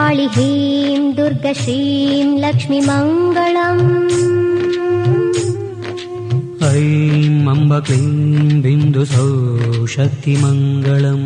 काळि ह्रीं दुर्गश्रीं लक्ष्मीमङ्गलम् ऐं अम्ब क्लीं बिन्दुसौ शक्तिमङ्गलम्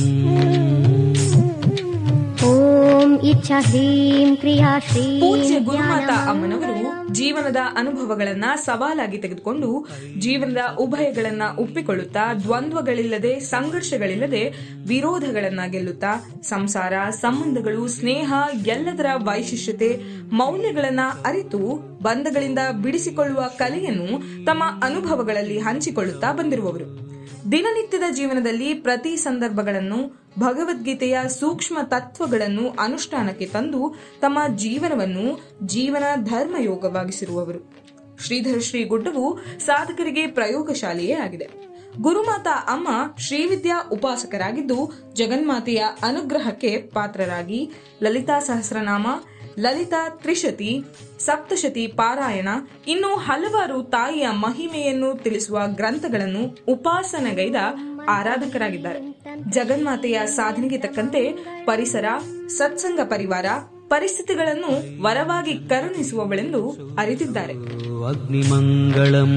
ॐ इच्छा ह्रीं क्रिया श्रीं ಪೂಜ್ಯ ಗುರುಮಾತಾ ज्ञानमङ्गलम्। ಅಮ್ಮನವರು ಜೀವನದ ಅನುಭವಗಳನ್ನ ಸವಾಲಾಗಿ ತೆಗೆದುಕೊಂಡು ಜೀವನದ ಉಭಯಗಳನ್ನ ಒಪ್ಪಿಕೊಳ್ಳುತ್ತಾ ದ್ವಂದ್ವಗಳಿಲ್ಲದೆ ಸಂಘರ್ಷಗಳಿಲ್ಲದೆ ವಿರೋಧಗಳನ್ನ ಗೆಲ್ಲುತ್ತಾ ಸಂಸಾರ ಸಂಬಂಧಗಳು ಸ್ನೇಹ ಎಲ್ಲದರ ವೈಶಿಷ್ಟ್ಯತೆ ಮೌಲ್ಯಗಳನ್ನ ಅರಿತು ಬಂಧಗಳಿಂದ ಬಿಡಿಸಿಕೊಳ್ಳುವ ಕಲೆಯನ್ನು ತಮ್ಮ ಅನುಭವಗಳಲ್ಲಿ ಹಂಚಿಕೊಳ್ಳುತ್ತಾ ಬಂದಿರುವವರು ದಿನನಿತ್ಯದ ಜೀವನದಲ್ಲಿ ಪ್ರತಿ ಸಂದರ್ಭಗಳನ್ನು ಭಗವದ್ಗೀತೆಯ ಸೂಕ್ಷ್ಮ ತತ್ವಗಳನ್ನು ಅನುಷ್ಠಾನಕ್ಕೆ ತಂದು ತಮ್ಮ ಜೀವನವನ್ನು ಜೀವನ ಧರ್ಮಯೋಗವಾಗಿಸಿರುವವರು ಶ್ರೀಧರ ಶ್ರೀ ಗುಡ್ಡವು ಸಾಧಕರಿಗೆ ಪ್ರಯೋಗಶಾಲೆಯೇ ಆಗಿದೆ ಗುರುಮಾತಾ ಅಮ್ಮ ಶ್ರೀವಿದ್ಯಾ ಉಪಾಸಕರಾಗಿದ್ದು ಜಗನ್ಮಾತೆಯ ಅನುಗ್ರಹಕ್ಕೆ ಪಾತ್ರರಾಗಿ ಲಲಿತಾ ಸಹಸ್ರನಾಮ ಲಲಿತಾ ತ್ರಿಶತಿ ಸಪ್ತಶತಿ ಪಾರಾಯಣ ಇನ್ನು ಹಲವಾರು ತಾಯಿಯ ಮಹಿಮೆಯನ್ನು ತಿಳಿಸುವ ಗ್ರಂಥಗಳನ್ನು ಉಪಾಸನೆಗೈದ ಆರಾಧಕರಾಗಿದ್ದಾರೆ ಜಗನ್ಮಾತೆಯ ಸಾಧನೆಗೆ ತಕ್ಕಂತೆ ಪರಿಸರ ಸತ್ಸಂಗ ಪರಿವಾರ ಪರಿಸ್ಥಿತಿಗಳನ್ನು ವರವಾಗಿ ಕರುಣಿಸುವವಳೆಂದು ಅರಿತಿದ್ದಾರೆ अग्निमङ्गलम्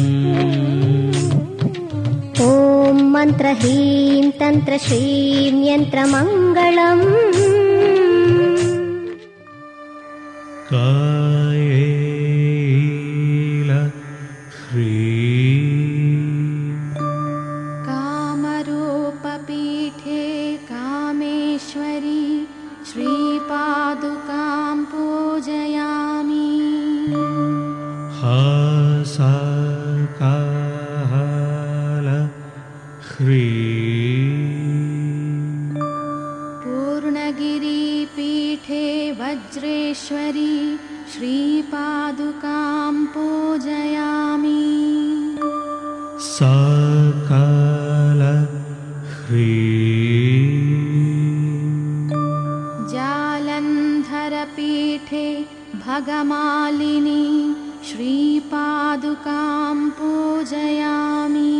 ॐ मन्त्र ह्रीं तन्त्र श्रीं यन्त्रमङ्गलम् कायेल ह्रीं कामरूपपीठे कामेश्वरी श्रीपादुकां पूजयामि हासाकाल ह्रीं पूर्णगिरिपीठे वज्रेश्वरी श्रीपादुकां पूजयामि साकाल ह्रीं जालन्धरपीठे भगमालिनी श्रीपादुकां पूजयामि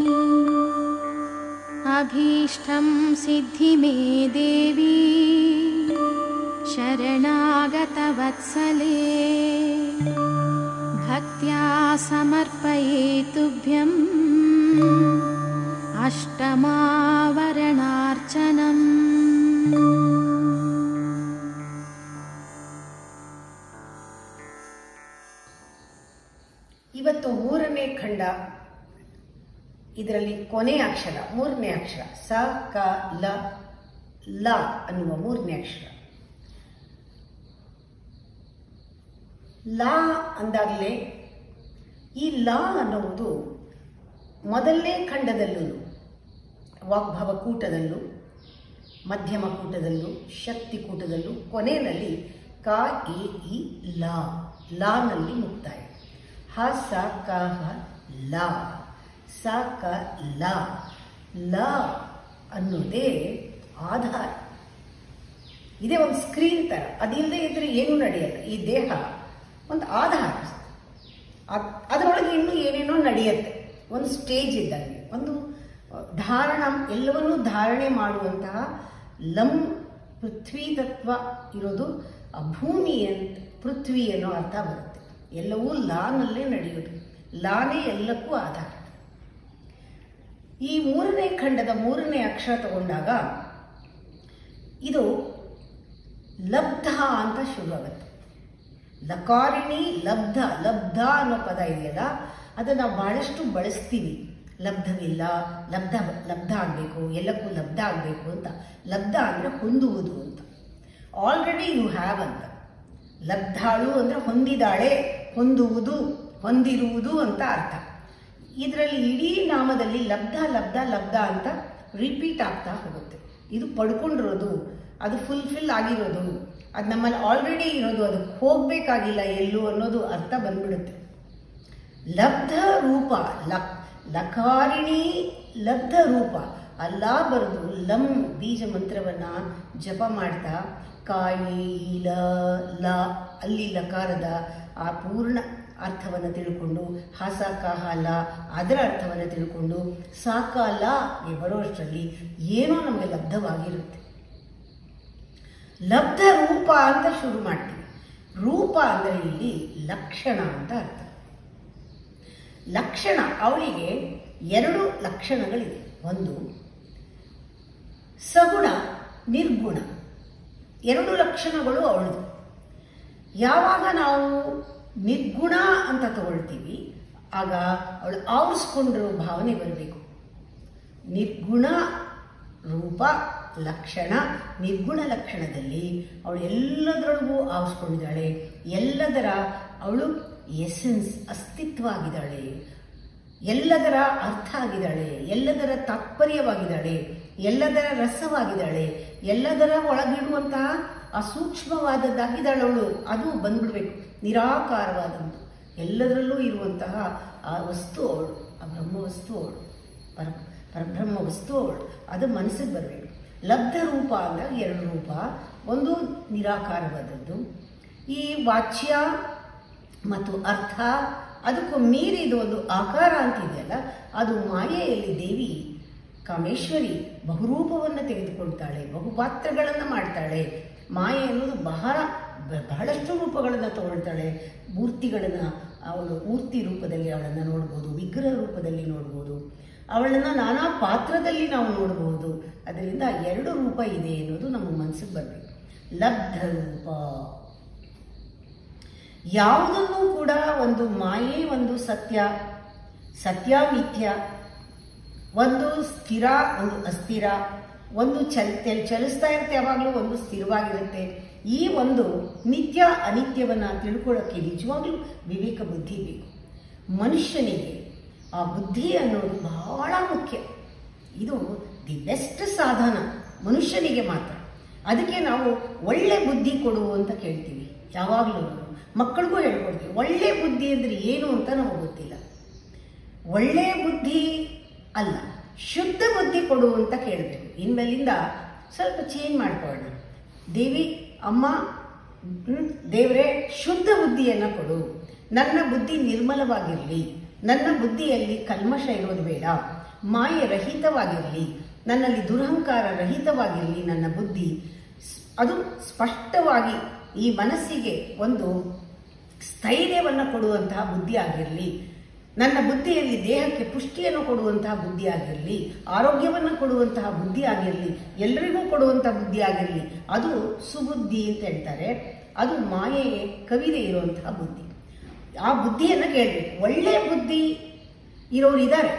अभीष्टं सिद्धि मे देवी शरणागतवत्सले भक्त्या समर्पये तुभ्यम् अष्टमावरणार्चनम् ಇವತ್ತು ಮೂರನೇ ಖಂಡ ಇದರಲ್ಲಿ ಕೊನೆಯ ಅಕ್ಷರ ಮೂರನೇ ಅಕ್ಷರ ಸ ಕ ಲ ಲ ಅನ್ನುವ ಮೂರನೇ ಅಕ್ಷರ ಲ ಅಂದಾಗಲೇ ಈ ಲ ಅನ್ನುವುದು ಮೊದಲನೇ ಖಂಡದಲ್ಲೂ ವಾಗ್ಭವ ಕೂಟದಲ್ಲೂ ಮಧ್ಯಮ ಕೂಟದಲ್ಲೂ ಶಕ್ತಿ ಕೂಟದಲ್ಲೂ ಕೊನೆಯಲ್ಲಿ ಕ ಎ ಇ ಲ ಲಾನಲ್ಲಿ ಮುಕ್ತಾಯ ಹ ಸ ಕ ಹ ಲ ಸ ಕ ಲ ಲ ಅನ್ನೋದೇ ಆಧಾರ ಇದೇ ಒಂದು ಸ್ಕ್ರೀನ್ ಥರ ಅದಿಲ್ಲದೆ ಇದ್ರೆ ಏನೂ ನಡೆಯಲ್ಲ ಈ ದೇಹ ಒಂದು ಆಧಾರ ಅದ್- ಅದರೊಳಗೆ ಇನ್ನೂ ಏನೇನೋ ನಡೆಯುತ್ತೆ ಒಂದು ಸ್ಟೇಜ್ ಇದ್ದಂಗೆ ಒಂದು ಧಾರಣ ಎಲ್ಲವನ್ನೂ ಧಾರಣೆ ಮಾಡುವಂತಹ ಲಂ ಪೃಥ್ವಿ ತತ್ವ ಇರೋದು ಆ ಭೂಮಿ ಅಂತ ಪೃಥ್ವಿ ಅನ್ನೋ ಅರ್ಥ ಬರುತ್ತೆ ಎಲ್ಲವೂ ಲಾನಲ್ಲೇ ನಡೆಯೋದು ಲಾನೇ ಎಲ್ಲಕ್ಕೂ ಆಧಾರ ಈ ಮೂರನೇ ಖಂಡದ ಮೂರನೇ ಅಕ್ಷರ ತಗೊಂಡಾಗ ಇದು ಲಬ್ಧ ಅಂತ ಶುರುವಾಗುತ್ತೆ ಲಕಾರಿಣಿ ಲಬ್ಧ ಲಬ್ಧ ಅನ್ನೋ ಪದ ಇದೆಯಲ್ಲ ಅದನ್ನು ನಾವು ಬಹಳಷ್ಟು ಬಳಸ್ತೀವಿ ಲಬ್ಧವಿಲ್ಲ ಲಬ್ಧ ಲಬ್ಧ ಆಗಬೇಕು ಎಲ್ಲಕ್ಕೂ ಲಬ್ಧ ಆಗಬೇಕು ಅಂತ ಲಬ್ಧ ಅಂದರೆ ಹೊಂದುವುದು ಅಂತ ಆಲ್ರೆಡಿ ಯು ಹ್ಯಾವ್ ಅಂತ ಲಬ್ಧಾಳು ಅಂದರೆ ಹೊಂದಿದಾಳೆ ಹೊಂದುವುದು ಹೊಂದಿರುವುದು ಅಂತ ಅರ್ಥ ಇದರಲ್ಲಿ ಇಡೀ ನಾಮದಲ್ಲಿ ಲಬ್ಧ ಲಬ್ಧ ಲಬ್ಧ ಅಂತ ರಿಪೀಟ್ ಆಗ್ತಾ ಹೋಗುತ್ತೆ ಇದು ಪಡ್ಕೊಂಡಿರೋದು ಅದು ಫುಲ್ಫಿಲ್ ಆಗಿರೋದು ಅದು ನಮ್ಮಲ್ಲಿ ಆಲ್ರೆಡಿ ಇರೋದು ಅದಕ್ಕೆ ಹೋಗಬೇಕಾಗಿಲ್ಲ ಎಲ್ಲೂ ಅನ್ನೋದು ಅರ್ಥ ಬಂದ್ಬಿಡುತ್ತೆ ಲಬ್ಧ ರೂಪ ಲಕ್ ಲಕಾರಿಣಿ ಲಬ್ಧ ರೂಪ ಅಲ್ಲ ಬರೆದು ಲಂ ಬೀಜ ಮಂತ್ರವನ್ನ ಜಪ ಮಾಡ್ತಾ ಕಾಯಿ ಲ ಲ ಅಲ್ಲಿ ಲಕಾರದ ಆ ಪೂರ್ಣ ಅರ್ಥವನ್ನು ತಿಳ್ಕೊಂಡು ಹಾಸ ಕಾಹ ಲ ಅದರ ಅರ್ಥವನ್ನು ತಿಳ್ಕೊಂಡು ಸಾಕ ಲ ಗೆ ಬರೋಷ್ಟರಲ್ಲಿ ಏನೋ ನಮಗೆ ಲಬ್ಧವಾಗಿರುತ್ತೆ ಲಬ್ಧ ರೂಪ ಅಂತ ಶುರು ಮಾಡ್ತೀವಿ ರೂಪ ಅಂದರೆ ಇಲ್ಲಿ ಲಕ್ಷಣ ಅಂತ ಅರ್ಥ ಲಕ್ಷಣ ಅವಳಿಗೆ ಎರಡು ಲಕ್ಷಣಗಳಿದೆ ಒಂದು ಸಗುಣ ನಿರ್ಗುಣ ಎರಡು ಲಕ್ಷಣಗಳು ಅವಳದು ಯಾವಾಗ ನಾವು ನಿರ್ಗುಣ ಅಂತ ತಗೊಳ್ತೀವಿ ಆಗ ಅವಳು ಆವರಿಸ್ಕೊಂಡಿರೋ ಭಾವನೆ ಬರಬೇಕು ನಿರ್ಗುಣ ರೂಪ ಲಕ್ಷಣ ನಿರ್ಗುಣ ಲಕ್ಷಣದಲ್ಲಿ ಅವಳು ಎಲ್ಲದರೊಳಗೂ ಆವರಿಸ್ಕೊಂಡಿದ್ದಾಳೆ ಎಲ್ಲದರ ಅವಳು ಎಸೆನ್ಸ್ ಅಸ್ತಿತ್ವ ಆಗಿದ್ದಾಳೆ ಎಲ್ಲದರ ಅರ್ಥ ಆಗಿದ್ದಾಳೆ ಎಲ್ಲದರ ತಾತ್ಪರ್ಯವಾಗಿದ್ದಾಳೆ ಎಲ್ಲದರ ರಸವಾಗಿದ್ದಾಳೆ ಎಲ್ಲದರ ಒಳಗಿಡುವಂತಹ ಆ ಸೂಕ್ಷ್ಮವಾದದ್ದಾಗಿದ್ದಾಳೆ ಅವಳು ಅದು ಬಂದ್ಬಿಡ್ಬೇಕು ನಿರಾಕಾರವಾದದ್ದು ಎಲ್ಲದರಲ್ಲೂ ಇರುವಂತಹ ಆ ವಸ್ತು ಅವಳು ಆ ಬ್ರಹ್ಮ ವಸ್ತು ಅವಳು ಪರ ಪರಬ್ರಹ್ಮ ವಸ್ತು ಅವಳು ಅದು ಮನಸ್ಸಿಗೆ ಬರಬೇಕು ಲಬ್ಧ ರೂಪ ಅಂದಾಗ ಎರಡು ರೂಪ ಒಂದು ನಿರಾಕಾರವಾದದ್ದು ಈ ವಾಚ್ಯ ಮತ್ತು ಅರ್ಥ ಅದಕ್ಕೂ ಮೀರಿದ ಒಂದು ಆಕಾರ ಅಂತಿದೆಯಲ್ಲ ಅದು ಮಾಯೆಯಲ್ಲಿ ದೇವಿ ಕಾಮೇಶ್ವರಿ ಬಹುರೂಪವನ್ನು ತೆಗೆದುಕೊಳ್ತಾಳೆ ಬಹುಪಾತ್ರಗಳನ್ನು ಮಾಡ್ತಾಳೆ ಮಾಯೆ ಅನ್ನೋದು ಬಹಳ ಬ- ಬಹಳಷ್ಟು ರೂಪಗಳನ್ನು ತಗೊಳ್ತಾಳೆ ಮೂರ್ತಿಗಳನ್ನು ಅವಳು ಮೂರ್ತಿ ರೂಪದಲ್ಲಿ ಅವಳನ್ನು ನೋಡ್ಬೋದು ವಿಗ್ರಹ ರೂಪದಲ್ಲಿ ನೋಡ್ಬೋದು ಅವಳನ್ನು ನಾನಾ ಪಾತ್ರದಲ್ಲಿ ನಾವು ನೋಡಬಹುದು ಅದರಿಂದ ಎರಡು ರೂಪ ಇದೆ ಅನ್ನೋದು ನಮ್ಮ ಮನಸ್ಸಿಗೆ ಬರಬೇಕು ಲಬ್ಧ ರೂಪ ಯಾವುದನ್ನು ಕೂಡ ಒಂದು ಮಾಯೆ ಒಂದು ಸತ್ಯ ಸತ್ಯ ಮಿಥ್ಯ ಒಂದು ಸ್ಥಿರ ಒಂದು ಅಸ್ಥಿರ ಒಂದು ಚಲ್ ತೆಲ್- ಚಲಿಸ್ತಾ ಇರುತ್ತೆ ಯಾವಾಗಲೂ ಒಂದು ಸ್ಥಿರವಾಗಿರುತ್ತೆ ಈ ಒಂದು ನಿತ್ಯ ಅನಿತ್ಯವನ್ನ ತಿಳ್ಕೊಳ್ಳೋಕ್ಕೆ ನಿಜವಾಗ್ಲೂ ವಿವೇಕ ಬುದ್ಧಿ ಬೇಕು ಮನುಷ್ಯನಿಗೆ ಆ ಬುದ್ಧಿ ಅನ್ನೋದು ಬಹಳ ಮುಖ್ಯ ಇದು ದಿ ಬೆಸ್ಟ್ ಸಾಧನ ಮನುಷ್ಯನಿಗೆ ಮಾತ್ರ ಅದಕ್ಕೆ ನಾವು ಒಳ್ಳೆ ಬುದ್ಧಿ ಕೊಡು ಅಂತ ಕೇಳ್ತೀವಿ ಯಾವಾಗಲೂ ಮಕ್ಕಳಿಗೂ ಹೇಳ್ಕೊಡ್ತೀವಿ ಒಳ್ಳೆ ಬುದ್ಧಿ ಅಂದರೆ ಏನು ಅಂತ ನಮಗೆ ಗೊತ್ತಿಲ್ಲ ಒಳ್ಳೆಯ ಬುದ್ಧಿ ಅಲ್ಲ ಶುದ್ಧ ಬುದ್ಧಿ ಕೊಡು ಅಂತ ಕೇಳಬೇಕು ಇನ್ಮೇಲಿಂದ ಸ್ವಲ್ಪ ಚೇಂಜ್ ಮಾಡ್ಕೊಳ್ಳೋಣ ದೇವಿ ಅಮ್ಮ ಹ್ಮ್, ದೇವರೇ ಶುದ್ಧ ಬುದ್ಧಿಯನ್ನು ಕೊಡು ನನ್ನ ಬುದ್ಧಿ ನಿರ್ಮಲವಾಗಿರಲಿ ನನ್ನ ಬುದ್ಧಿಯಲ್ಲಿ ಕಲ್ಮಶ ಇರೋದು ಬೇಡ ಮಾಯೆ ರಹಿತವಾಗಿರಲಿ ನನ್ನಲ್ಲಿ ದುರಹಂಕಾರ ರಹಿತವಾಗಿರಲಿ ನನ್ನ ಬುದ್ಧಿ ಸ್- ಅದು ಸ್ಪಷ್ಟವಾಗಿ ಈ ಮನಸ್ಸಿಗೆ ಒಂದು ಸ್ಥೈರ್ಯವನ್ನು ಕೊಡುವಂತಹ ಬುದ್ಧಿ ಆಗಿರಲಿ ನನ್ನ ಬುದ್ಧಿಯಲ್ಲಿ ದೇಹಕ್ಕೆ ಪುಷ್ಟಿಯನ್ನು ಕೊಡುವಂತಹ ಬುದ್ಧಿ ಆಗಿರಲಿ ಆರೋಗ್ಯವನ್ನು ಕೊಡುವಂತಹ ಬುದ್ಧಿ ಆಗಿರಲಿ ಎಲ್ಲರಿಗೂ ಕೊಡುವಂತಹ ಬುದ್ಧಿ ಆಗಿರಲಿ ಅದು ಸುಬುದ್ಧಿ ಅಂತ ಹೇಳ್ತಾರೆ ಅದು ಮಾಯೆಗೆ ಕವಿದೆ ಇರುವಂತಹ ಬುದ್ಧಿ ಆ ಬುದ್ಧಿಯನ್ನು ಕೇಳಬೇಕು ಒಳ್ಳೆಯ ಬುದ್ಧಿ ಇರೋರು ಇದ್ದಾರೆ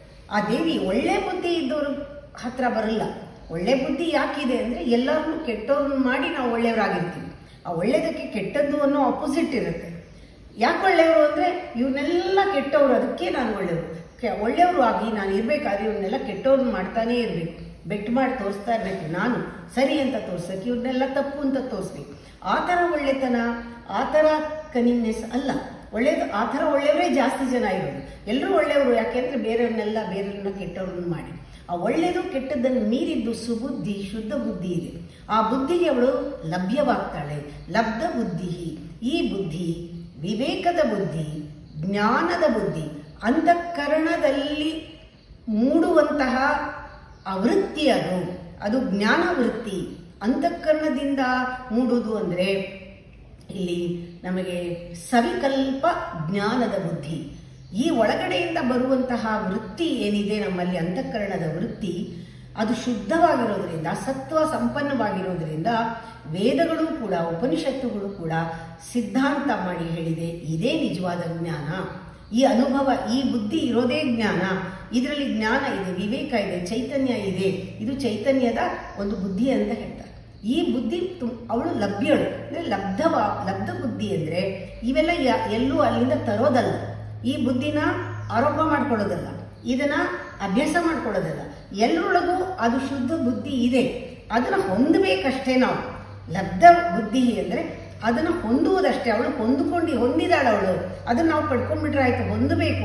ಆ ದೇವಿ ಒಳ್ಳೆ ಬುದ್ಧಿ ಇದ್ದವ್ರ ಹತ್ರ ಬರಲ್ಲ ಒಳ್ಳೆ ಬುದ್ಧಿ ಯಾಕಿದೆ ಅಂದರೆ ಎಲ್ಲರನ್ನೂ ಕೆಟ್ಟವ್ರನ್ನ ಮಾಡಿ ನಾವು ಒಳ್ಳೆಯವರಾಗಿರ್ತೀವಿ ಆ ಒಳ್ಳೆಯದಕ್ಕೆ ಕೆಟ್ಟದ್ದು ಅನ್ನೋ ಅಪೋಸಿಟ್ ಇರುತ್ತೆ ಯಾಕೆ ಒಳ್ಳೆಯವರು ಅಂದರೆ ಇವನ್ನೆಲ್ಲ ಕೆಟ್ಟವರು ಅದಕ್ಕೆ ನಾನು ಒಳ್ಳೆಯವರು ಕೆ ಒಳ್ಳೆಯವರು ಆಗಿ ನಾನು ಇರಬೇಕಾದ್ರೆ ಇವನ್ನೆಲ್ಲ ಕೆಟ್ಟವ್ರನ್ನ ಮಾಡ್ತಾನೇ ಇರಬೇಕು ಬೆಟ್ ಮಾಡಿ ತೋರಿಸ್ತಾ ಇರಬೇಕು ನಾನು ಸರಿ ಅಂತ ತೋರ್ಸಕ್ಕೆ ಇವ್ರನ್ನೆಲ್ಲ ತಪ್ಪು ಅಂತ ತೋರಿಸ್ಬೇಕು ಆ ಥರ ಒಳ್ಳೆತನ ಆ ಥರ ಕನಿನೆಸ್ ಅಲ್ಲ ಒಳ್ಳೇದು ಆ ಥರ ಒಳ್ಳೆಯವರೇ ಜಾಸ್ತಿ ಜನ ಇರೋದು ಎಲ್ಲರೂ ಒಳ್ಳೆಯವರು ಯಾಕೆಂದ್ರೆ ಬೇರೆಯವ್ರನ್ನೆಲ್ಲ ಬೇರೆಯವ್ರನ್ನ ಕೆಟ್ಟವ್ರನ್ನ ಮಾಡಿ ಆ ಒಳ್ಳೆಯದು ಕೆಟ್ಟದ್ದನ್ನು ಮೀರಿದ್ದು ಸುಬುದ್ಧಿ ಶುದ್ಧ ಬುದ್ಧಿ ಇದೆ ಆ ಬುದ್ಧಿಗೆ ಅವಳು ಲಭ್ಯವಾಗ್ತಾಳೆ ಲಬ್ಧ ಬುದ್ಧಿ ಈ ಬುದ್ಧಿ ವಿವೇಕದ ಬುದ್ಧಿ ಜ್ಞಾನದ ಬುದ್ಧಿ ಅಂತಃಕರಣದಲ್ಲಿ ಮೂಡುವಂತಹ ಅವೃತ್ತಿ ಅದು ಅದು ಜ್ಞಾನ ವೃತ್ತಿ ಅಂತಃಕರಣದಿಂದ ಮೂಡುವುದು ಅಂದರೆ ಇಲ್ಲಿ ನಮಗೆ ಸವಿಕಲ್ಪ ಜ್ಞಾನದ ಬುದ್ಧಿ ಈ ಒಳಗಡೆಯಿಂದ ಬರುವಂತಹ ವೃತ್ತಿ ಏನಿದೆ ನಮ್ಮಲ್ಲಿ ಅಂತಃಕರಣದ ವೃತ್ತಿ ಅದು ಶುದ್ಧವಾಗಿರೋದ್ರಿಂದ ಸತ್ವ ಸಂಪನ್ನವಾಗಿರೋದ್ರಿಂದ ವೇದಗಳು ಕೂಡ ಉಪನಿಷತ್ತುಗಳು ಕೂಡ ಸಿದ್ಧಾಂತ ಮಾಡಿ ಹೇಳಿದೆ ಇದೇ ನಿಜವಾದ ಜ್ಞಾನ ಈ ಅನುಭವ ಈ ಬುದ್ಧಿ ಇರೋದೇ ಜ್ಞಾನ ಇದರಲ್ಲಿ ಜ್ಞಾನ ಇದೆ ವಿವೇಕ ಇದೆ ಚೈತನ್ಯ ಇದೆ ಇದು ಚೈತನ್ಯದ ಒಂದು ಬುದ್ಧಿ ಅಂತ ಹೇಳ್ತಾರೆ ಈ ಬುದ್ಧಿ ತುಂ ಅವಳು ಲಭ್ಯಳು ಅಂದರೆ ಲಬ್ಧವ ಲಬ್ಧ ಬುದ್ಧಿ ಅಂದರೆ ಇವೆಲ್ಲ ಯ- ಎಲ್ಲೂ ಅಲ್ಲಿಂದ ತರೋದಲ್ಲ ಈ ಬುದ್ಧಿನ ಆರೋಪ ಮಾಡ್ಕೊಳ್ಳೋದಲ್ಲ ಇದನ್ನ ಅಭ್ಯಾಸ ಮಾಡ್ಕೊಳ್ಳೋದಲ್ಲ ಎಲ್ಲರೊಳಗೂ ಅದು ಶುದ್ಧ ಬುದ್ಧಿ ಇದೆ ಅದನ್ನು ಹೊಂದಬೇಕಷ್ಟೇ ನಾವು ಲಬ್ಧ ಬುದ್ಧಿ ಅಂದರೆ ಅದನ್ನು ಹೊಂದುವುದಷ್ಟೇ ಅವಳು ಹೊಂದಿಕೊಂಡು ಹೊಂದಿದಾಳು ಅವಳು ಅದನ್ನು ನಾವು ಪಡ್ಕೊಂಡ್ಬಿಟ್ರೆ ಆಯ್ತು ಹೊಂದಬೇಕು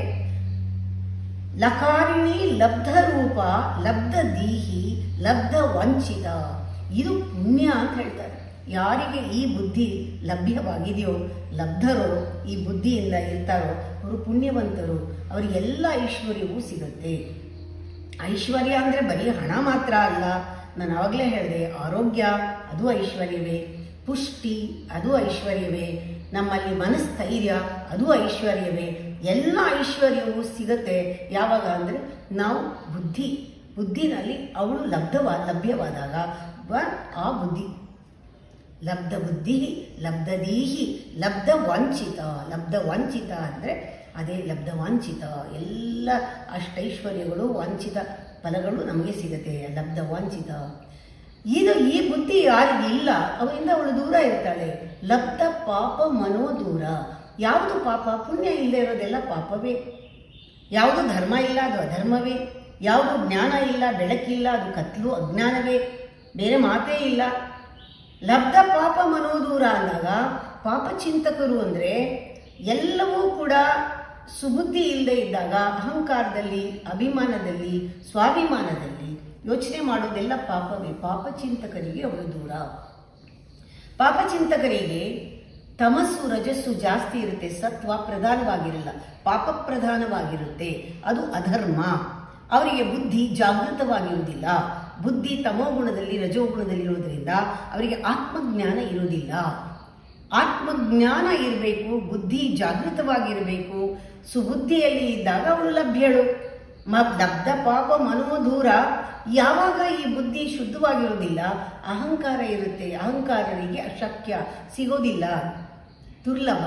ಲಕಾರಿಣಿ ಲಬ್ಧ ರೂಪ ಲಬ್ಧ ದೀಹಿ ಲಬ್ಧ ವಂಚಿತ ಇದು ಪುಣ್ಯ ಅಂತ ಹೇಳ್ತಾರೆ ಯಾರಿಗೆ ಈ ಬುದ್ಧಿ ಲಭ್ಯವಾಗಿದೆಯೋ ಲಬ್ಧರೋ ಈ ಬುದ್ಧಿಯಿಂದ ಇರ್ತಾರೋ ಅವರು ಪುಣ್ಯವಂತರು ಅವರಿಗೆಲ್ಲ ಐಶ್ವರ್ಯವೂ ಸಿಗುತ್ತೆ ಐಶ್ವರ್ಯ ಅಂದರೆ ಬರೀ ಹಣ ಮಾತ್ರ ಅಲ್ಲ ನಾನು ಆವಾಗಲೇ ಹೇಳಿದೆ ಆರೋಗ್ಯ ಅದು ಐಶ್ವರ್ಯವೇ ಪುಷ್ಟಿ ಅದು ಐಶ್ವರ್ಯವೇ ನಮ್ಮಲ್ಲಿ ಮನಸ್ಥೈರ್ಯ ಅದು ಐಶ್ವರ್ಯವೇ ಎಲ್ಲ ಐಶ್ವರ್ಯವೂ ಸಿಗತ್ತೆ ಯಾವಾಗ ಅಂದರೆ ನಾವು ಬುದ್ಧಿ ಬುದ್ಧಿನಲ್ಲಿ ಅವಳು ಲಬ್ಧವಾ ಲಭ್ಯವಾದಾಗ ವ- ಆ ಬುದ್ಧಿ ಲಬ್ಧ ಬುದ್ಧಿ ಲಬ್ಧ ದೀಹಿ ಲಬ್ಧ ವಂಚಿತ ಲಬ್ಧ ವಂಚಿತ ಅಂದರೆ ಅದೇ ಲಬ್ಧ ವಂಚಿತ ಎಲ್ಲ ಅಷ್ಟೈಶ್ವರ್ಯಗಳು ವಂಚಿತ ಫಲಗಳು ನಮಗೆ ಸಿಗುತ್ತೆ ಲಬ್ಧ ವಂಚಿತ ಇದು ಈ ಬುದ್ಧಿ ಯಾರಿಗೆ ಇಲ್ಲ ಅವರಿಂದ ಅವಳು ದೂರ ಇರ್ತಾಳೆ ಲಬ್ಧ ಪಾಪ ಮನೋ ದೂರ ಯಾವುದು ಪಾಪ ಪುಣ್ಯ ಇಲ್ಲದೆ ಇರೋದೆಲ್ಲ ಪಾಪವೇ ಯಾವುದು ಧರ್ಮ ಇಲ್ಲ ಅದು ಅಧರ್ಮವೇ ಯಾವುದು ಜ್ಞಾನ ಇಲ್ಲ ಬೆಳಕಿಲ್ಲ ಅದು ಕತ್ಲು ಅಜ್ಞಾನವೇ ಬೇರೆ ಮಾತೇ ಇಲ್ಲ ಲಬ್ಧ ಪಾಪ ಮನೋದೂರ ಅಂದಾಗ ಪಾಪ ಚಿಂತಕರು ಅಂದರೆ ಎಲ್ಲವೂ ಕೂಡ ಸುಬುದ್ಧಿ ಇಲ್ಲದೆ ಇದ್ದಾಗ ಅಹಂಕಾರದಲ್ಲಿ ಅಭಿಮಾನದಲ್ಲಿ ಸ್ವಾಭಿಮಾನದಲ್ಲಿ ಯೋಚನೆ ಮಾಡೋದೆಲ್ಲ ಪಾಪವೇ ಪಾಪ ಚಿಂತಕರಿಗೆ ಅವರು ದೂರ ಪಾಪಚಿಂತಕರಿಗೆ ತಮಸ್ಸು ರಜಸ್ಸು ಜಾಸ್ತಿ ಇರುತ್ತೆ ಸತ್ವ ಪ್ರಧಾನವಾಗಿರಲ್ಲ ಪಾಪ ಪ್ರಧಾನವಾಗಿರುತ್ತೆ ಅದು ಅಧರ್ಮ ಅವರಿಗೆ ಬುದ್ಧಿ ಜಾಗೃತವಾಗಿರುವುದಿಲ್ಲ ಬುದ್ಧಿ ತಮೋಗುಣದಲ್ಲಿ ರಜೋಗುಣದಲ್ಲಿರೋದ್ರಿಂದ ಅವರಿಗೆ ಆತ್ಮಜ್ಞಾನ ಇರುವುದಿಲ್ಲ ಆತ್ಮಜ್ಞಾನ ಇರಬೇಕು ಬುದ್ಧಿ ಜಾಗೃತವಾಗಿರಬೇಕು ಸುಬುದ್ಧಿಯಲ್ಲಿ ಇದ್ದಾಗ ಅವಳು ಲಭ್ಯಳು ಮ ದಬ್ಧ ಪಾಪ ಮನೋದೂರ ಯಾವಾಗ ಈ ಬುದ್ಧಿ ಶುದ್ಧವಾಗಿರೋದಿಲ್ಲ ಅಹಂಕಾರ ಇರುತ್ತೆ ಅಹಂಕಾರರಿಗೆ ಅಶಕ್ಯ ಸಿಗೋದಿಲ್ಲ ದುರ್ಲಭ